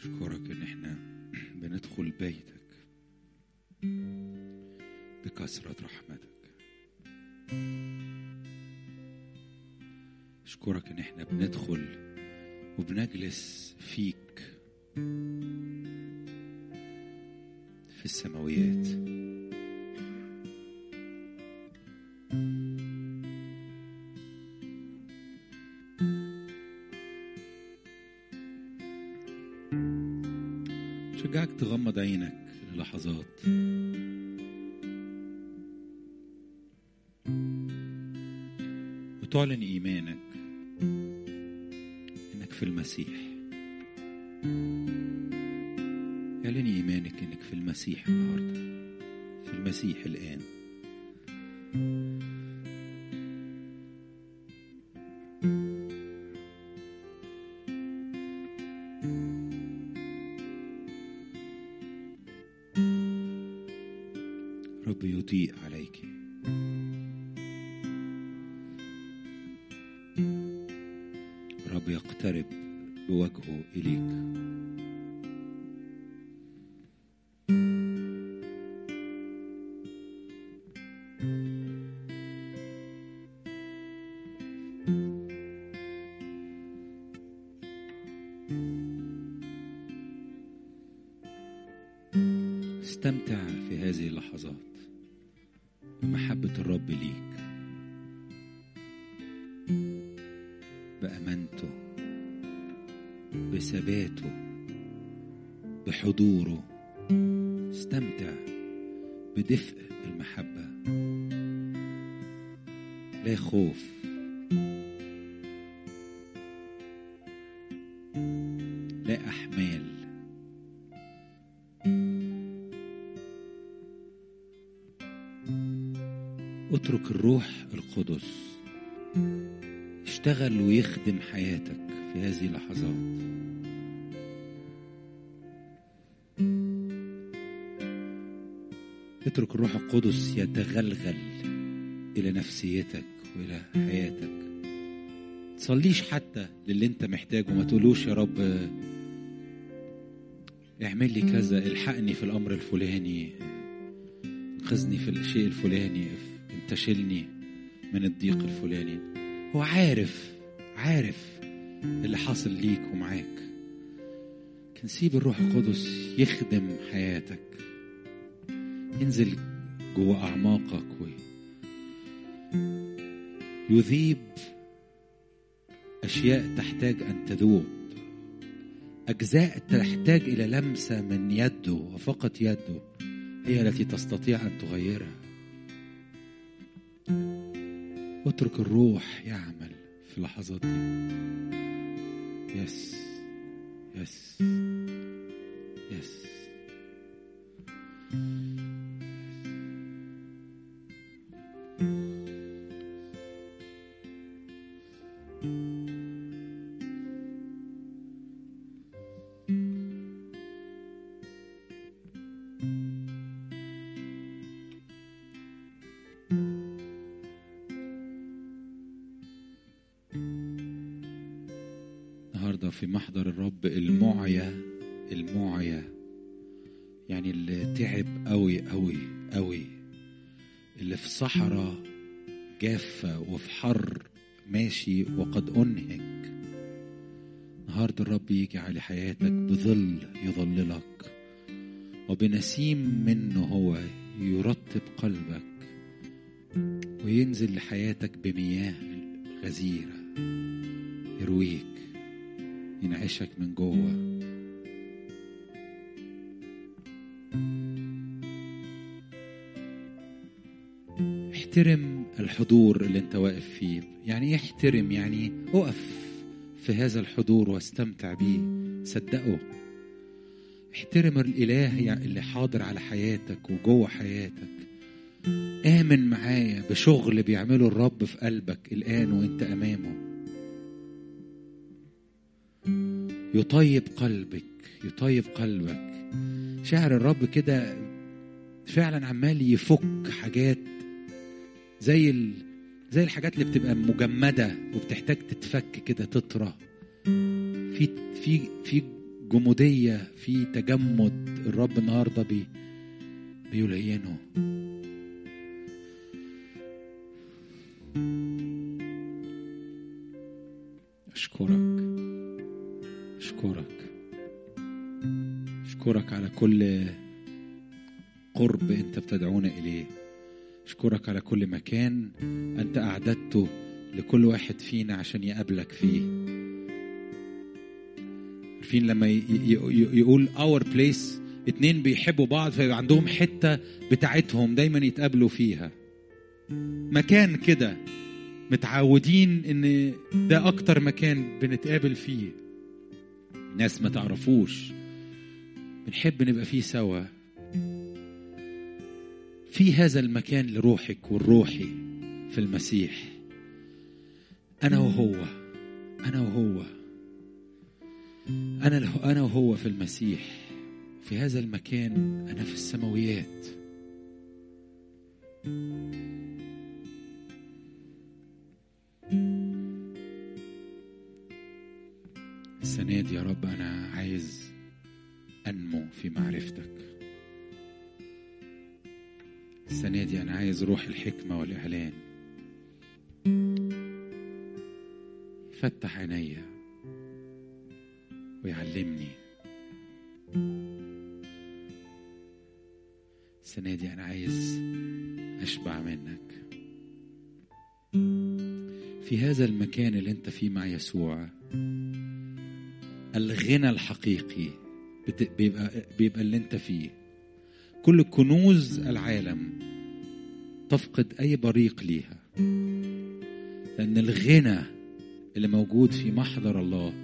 أشكرك إن إحنا بندخل بيتك بكثرة رحمتك أشكرك إن إحنا بندخل وبنجلس فيك في السماويات شجعك تغمض عينك للحظات وتعلن إيمانك إنك في المسيح اعلن إيمانك إنك في المسيح النهاردة في المسيح الآن رب يضيء عليك رب يقترب بوجهه إليك استمتع في هذه اللحظات بمحبة الرب ليك بأمانته بثباته بحضوره استمتع بدفء المحبة لا خوف لا أحمال اترك الروح القدس يشتغل ويخدم حياتك في هذه اللحظات اترك الروح القدس يتغلغل الى نفسيتك والى حياتك تصليش حتى للي انت محتاجه ما تقولوش يا رب اعمل لي كذا الحقني في الامر الفلاني انقذني في الشيء الفلاني انتشلني من الضيق الفلاني هو عارف عارف اللي حاصل ليك ومعاك كان سيب الروح القدس يخدم حياتك ينزل جوه أعماقك ويذيب أشياء تحتاج أن تذوب أجزاء تحتاج إلى لمسة من يده وفقط يده هي التي تستطيع أن تغيرها اترك الروح يعمل في اللحظات دي يس يس يس النهارده في محضر الرب المعيا المعيا يعني اللي تعب قوي قوي قوي اللي في صحراء جافة وفي حر ماشي وقد أنهك النهارده الرب يجي على حياتك بظل يظللك وبنسيم منه هو يرطب قلبك وينزل لحياتك بمياه غزيرة يرويك ينعشك من جوه احترم الحضور اللي انت واقف فيه يعني ايه احترم يعني اقف في هذا الحضور واستمتع بيه صدقه احترم الاله يعني اللي حاضر على حياتك وجوه حياتك امن معايا بشغل بيعمله الرب في قلبك الان وانت امامه يطيب قلبك يطيب قلبك شعر الرب كده فعلا عمال يفك حاجات زي ال... زي الحاجات اللي بتبقى مجمدة وبتحتاج تتفك كده تطرى في في في جمودية في تجمد الرب النهاردة بي بيلينه أشكرك أشكرك أشكرك على كل قرب أنت بتدعونا إليه أشكرك على كل مكان أنت أعددته لكل واحد فينا عشان يقابلك فيه عارفين لما ي- ي- يقول اور بليس اتنين بيحبوا بعض فيبقى عندهم حتة بتاعتهم دايما يتقابلوا فيها مكان كده متعودين ان ده اكتر مكان بنتقابل فيه ناس ما تعرفوش بنحب نبقى فيه سوا في هذا المكان لروحك والروحي في المسيح انا وهو انا وهو انا له- انا وهو في المسيح في هذا المكان انا في السماويات السنة دي يا رب أنا عايز أنمو في معرفتك السنة دي أنا عايز روح الحكمة والإعلان فتح عينيا ويعلمني السنة دي أنا عايز أشبع منك في هذا المكان اللي أنت فيه مع يسوع الغنى الحقيقي بت- بيبقى بيبقى اللي انت فيه كل كنوز العالم تفقد اي بريق ليها لان الغنى اللي موجود في محضر الله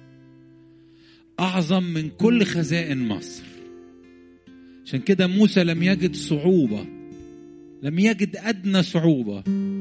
اعظم من كل خزائن مصر عشان كده موسى لم يجد صعوبه لم يجد ادنى صعوبه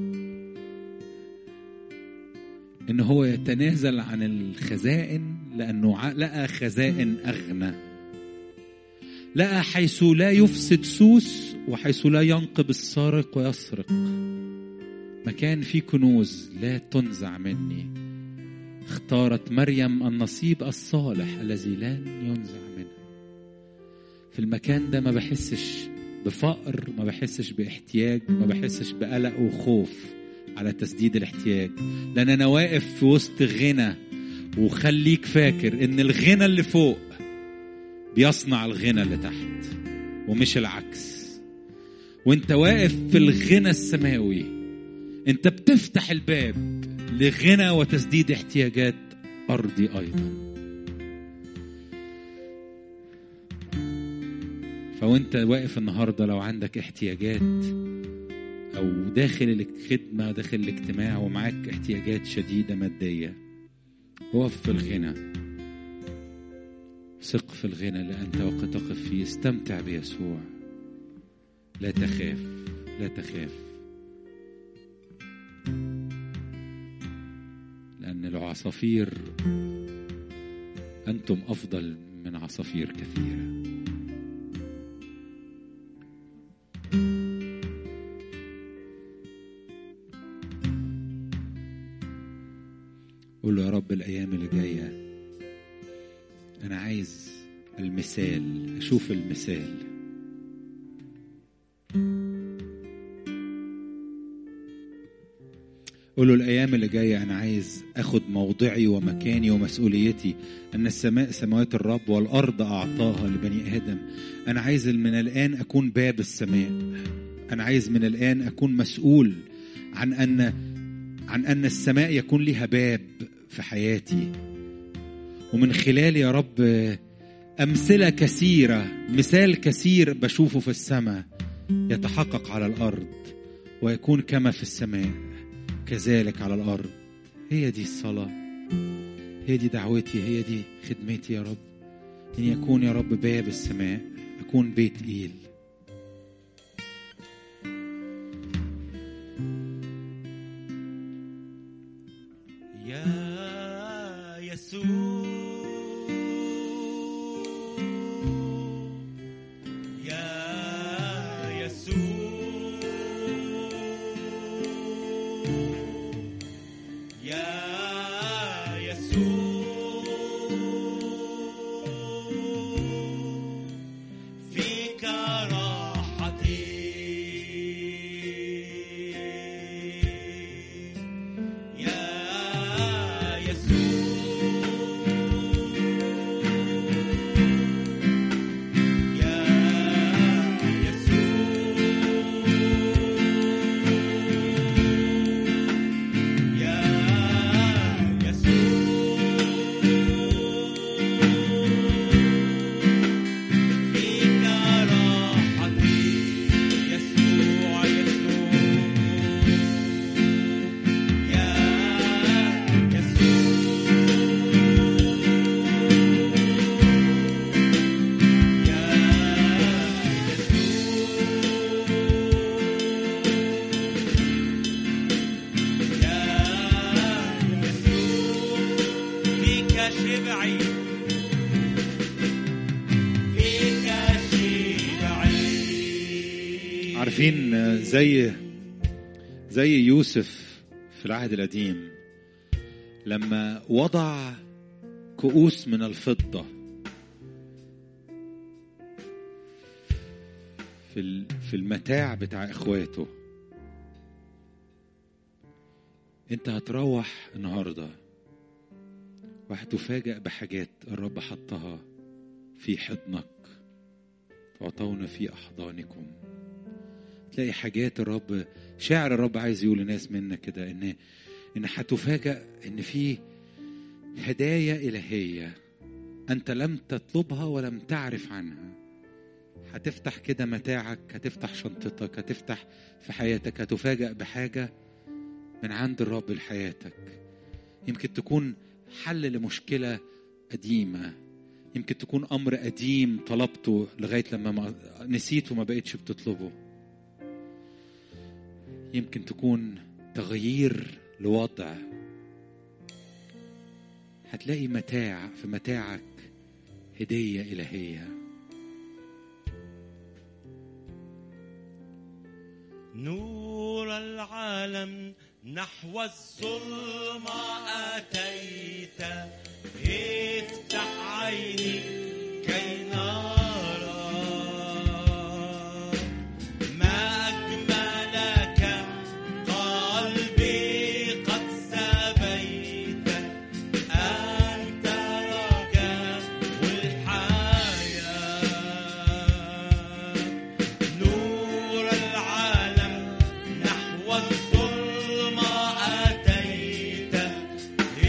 ان هو يتنازل عن الخزائن لانه ع- لقى خزائن اغنى لقى حيث لا يفسد سوس وحيث لا ينقب السارق ويسرق مكان فيه كنوز لا تنزع مني اختارت مريم النصيب الصالح الذي لن ينزع منها في المكان ده ما بحسش بفقر ما بحسش باحتياج ما بحسش بقلق وخوف على تسديد الاحتياج لان انا واقف في وسط غنى وخليك فاكر ان الغنى اللي فوق بيصنع الغنى اللي تحت ومش العكس وانت واقف في الغنى السماوي انت بتفتح الباب لغنى وتسديد احتياجات ارضي ايضا فوانت واقف النهارده لو عندك احتياجات او داخل الخدمه داخل الاجتماع ومعاك احتياجات شديده ماديه وقف في الغنى ثق في الغنى اللي انت وقت تقف فيه استمتع بيسوع لا تخاف لا تخاف لان العصافير انتم افضل من عصافير كثيره قول له يا رب الايام اللي جايه انا عايز المثال اشوف المثال قول له الايام اللي جايه انا عايز اخد موضعي ومكاني ومسؤوليتي ان السماء سماوات الرب والارض اعطاها لبني ادم انا عايز من الان اكون باب السماء انا عايز من الان اكون مسؤول عن ان عن ان السماء يكون لها باب في حياتي ومن خلال يا رب امثله كثيره مثال كثير بشوفه في السماء يتحقق على الارض ويكون كما في السماء كذلك على الارض هي دي الصلاه هي دي دعوتي هي دي خدمتي يا رب ان يكون يا رب باب السماء اكون بيت ايل يا يسوع يا يسوع يا يسوع شبعي فيك شبعي عارفين آه، زي زي يوسف في العهد القديم لما وضع كؤوس من الفضة في ال- في المتاع بتاع اخواته انت هتروح النهارده وهتفاجأ بحاجات الرب حطها في حضنك فأعطونا في أحضانكم تلاقي حاجات الرب شاعر الرب عايز يقول لناس منا كده ان ان هتفاجأ ان في هدايا إلهية أنت لم تطلبها ولم تعرف عنها هتفتح كده متاعك هتفتح شنطتك هتفتح في حياتك هتفاجأ بحاجة من عند الرب لحياتك يمكن تكون حل لمشكلة قديمة يمكن تكون أمر قديم طلبته لغاية لما ما نسيته ما بقتش بتطلبه يمكن تكون تغيير لوضع هتلاقي متاع في متاعك هدية إلهية نور العالم نحو الظلمة أتيت افتح عيني كي نرى ما أجملك قلبي قد سبيت أنت رجاء الحياة نور العالم نحو الظلمة أتيت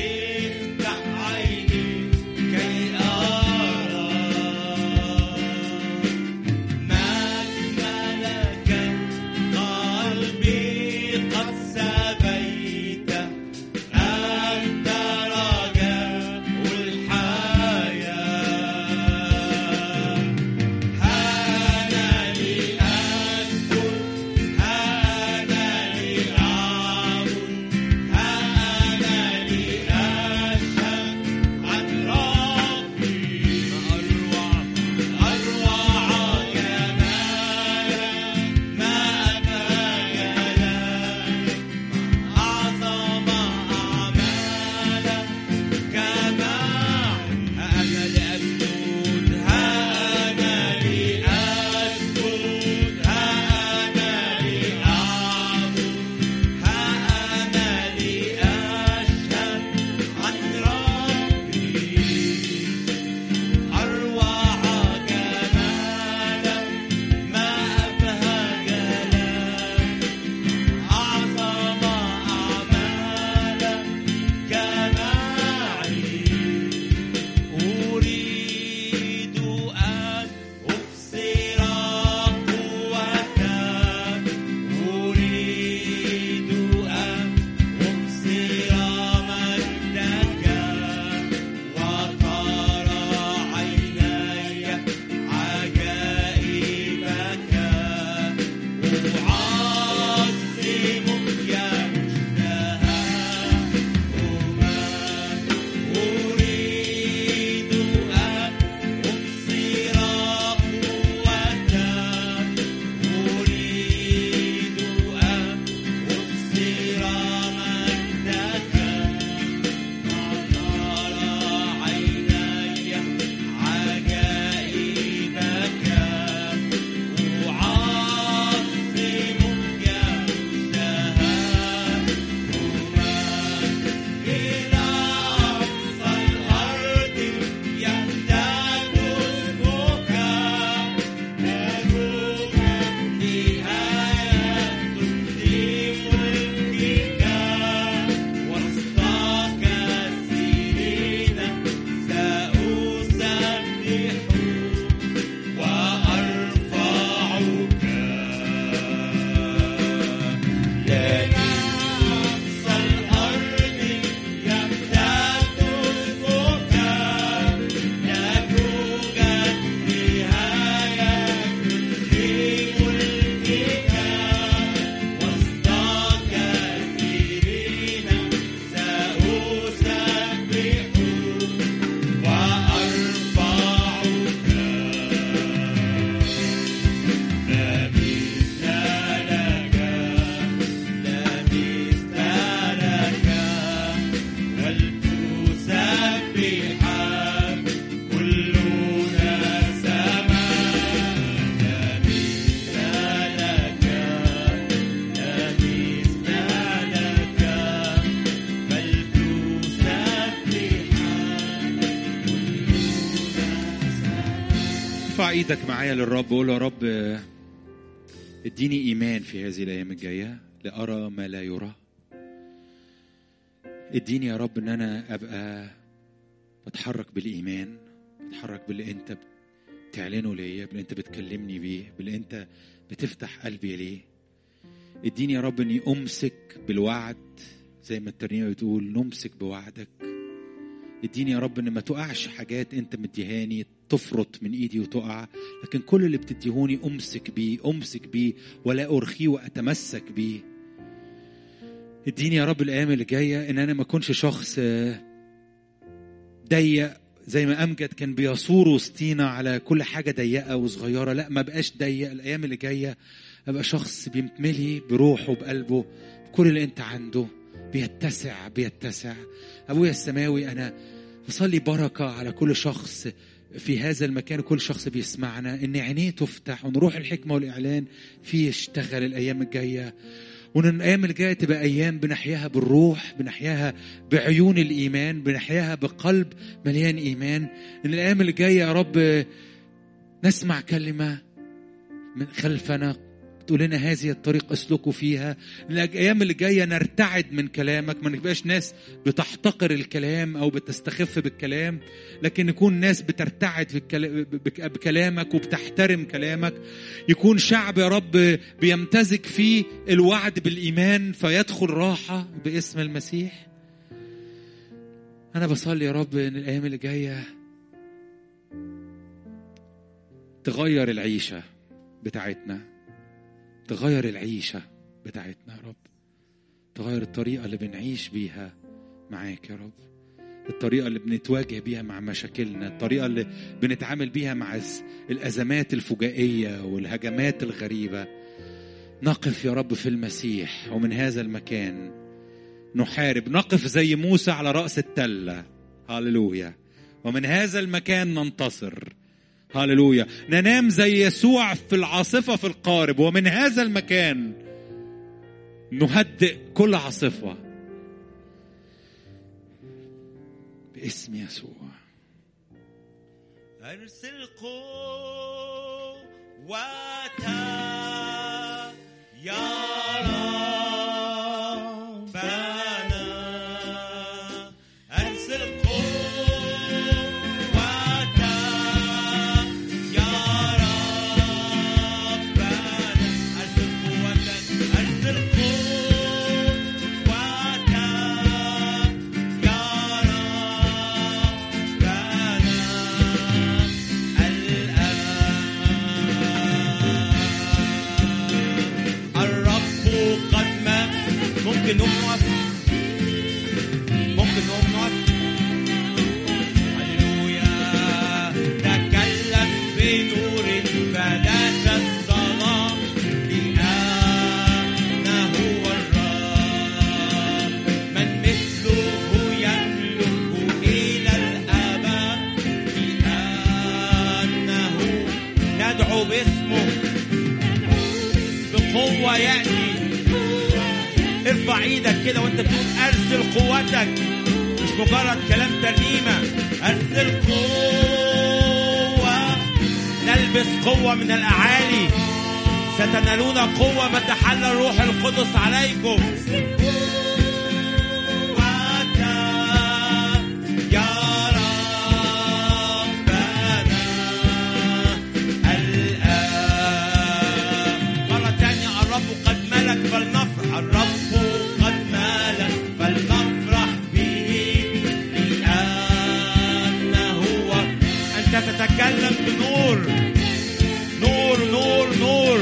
ارفع ايدك معايا للرب وقول له يا رب آه، اديني ايمان في هذه الايام الجايه لارى ما لا يرى اديني يا رب ان انا ابقى بتحرك بالايمان بتحرك باللي انت بتعلنه ليا باللي انت بتكلمني بيه باللي انت بتفتح قلبي ليه اديني يا رب اني امسك بالوعد زي ما الترنيمه بتقول نمسك بوعدك اديني يا رب ان ما تقعش حاجات انت مديهاني تفرط من ايدي وتقع لكن كل اللي بتديهوني امسك بيه امسك بيه ولا ارخيه واتمسك بيه اديني يا رب الايام اللي جايه ان انا ما اكونش شخص آه، ضيق زي ما امجد كان بيصور وسطينا على كل حاجه ضيقه وصغيره لا ما بقاش ضيق الايام اللي جايه ابقى شخص بيمتملي بروحه بقلبه بكل اللي انت عنده بيتسع بيتسع ابويا السماوي انا بصلي بركه على كل شخص في هذا المكان وكل شخص بيسمعنا ان عينيه تفتح وان روح الحكمه والاعلان فيه يشتغل الايام الجايه وان الايام الجايه تبقى ايام بنحياها بالروح بنحياها بعيون الايمان بنحياها بقلب مليان ايمان ان الايام اللي جايه يا رب نسمع كلمه من خلفنا تقول لنا هذه الطريق اسلكوا فيها الايام اللي جايه نرتعد من كلامك ما نبقاش ناس بتحتقر الكلام او بتستخف بالكلام لكن نكون ناس بترتعد في الكلا- بك- بكلامك وبتحترم كلامك يكون شعب يا رب بيمتزج فيه الوعد بالايمان فيدخل راحه باسم المسيح انا بصلي يا رب ان الايام اللي جايه تغير العيشه بتاعتنا تغير العيشه بتاعتنا يا رب تغير الطريقه اللي بنعيش بيها معاك يا رب الطريقة اللي بنتواجه بيها مع مشاكلنا الطريقة اللي بنتعامل بيها مع الس- الأزمات الفجائية والهجمات الغريبة نقف يا رب في المسيح ومن هذا المكان نحارب نقف زي موسى على رأس التلة هاللويا ومن هذا المكان ننتصر هاللويا ننام زي يسوع في العاصفة في القارب ومن هذا المكان نهدئ كل عاصفة باسم يسوع أرسل قوة يا ربنا أرسل قوة يا ربنا أرسل قوة أرسل قوة يا ربنا الآن الرب قد مات ممكن نقوم نقف ممكن نقوم نقف هللويا تكلم بنور فلاش الظلام لأنه الرب من مثله يملك إلى الأبد لأنه ندعو باسمه بقوة يأتي ارفع ايدك كده وانت بتقول ارسل قوتك مش مجرد كلام ترنيمة ارسل قوة نلبس قوة من الأعالي ستنالون قوة ما تحل الروح القدس عليكم يا ربنا الآن مرة تانية الرب قد ملك فلنفرح الرب قد ملك فلنفرح به لأنه هو أنت تتكلم بنور نور نور نور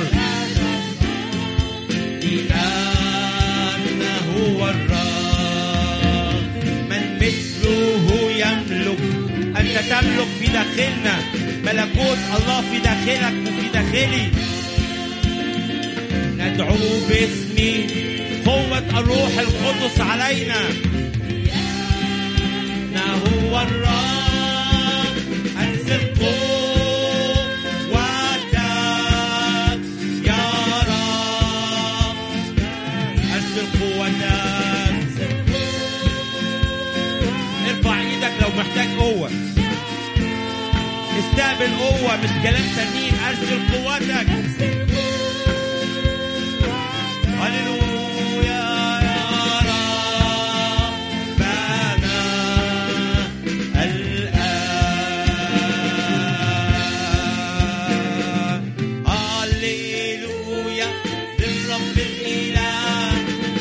لأنه هو الرب من مثله يملك أنت تملك في داخلنا ملكوت الله في داخلك وفي داخلي ندعو باسم قوة الروح القدس علينا إنه هو الرب أنزل قوتك يا رب أنزل قوتك ارفع ايدك لو محتاج قوة استقبل قوة مش كلام ترنيم أرسل قوتك هللويا يا ربنا الآن هللويا للرب الإله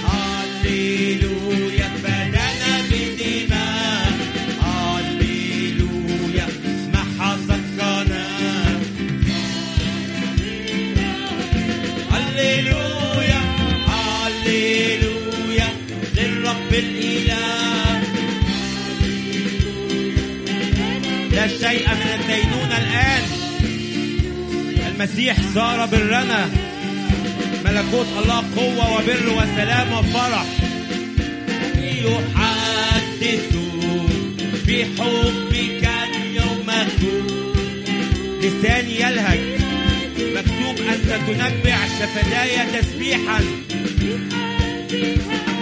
هللويا فدانا بدماء هللويا محى سكرنا هللويا هللويا للرب الإله لا شيء من الدينونة الآن المسيح صار برنا ملكوت الله قوة وبر وسلام وفرح يحدث بحبك اليوم لساني يلهج مكتوب أنت تنبع شفتاي تسبيحا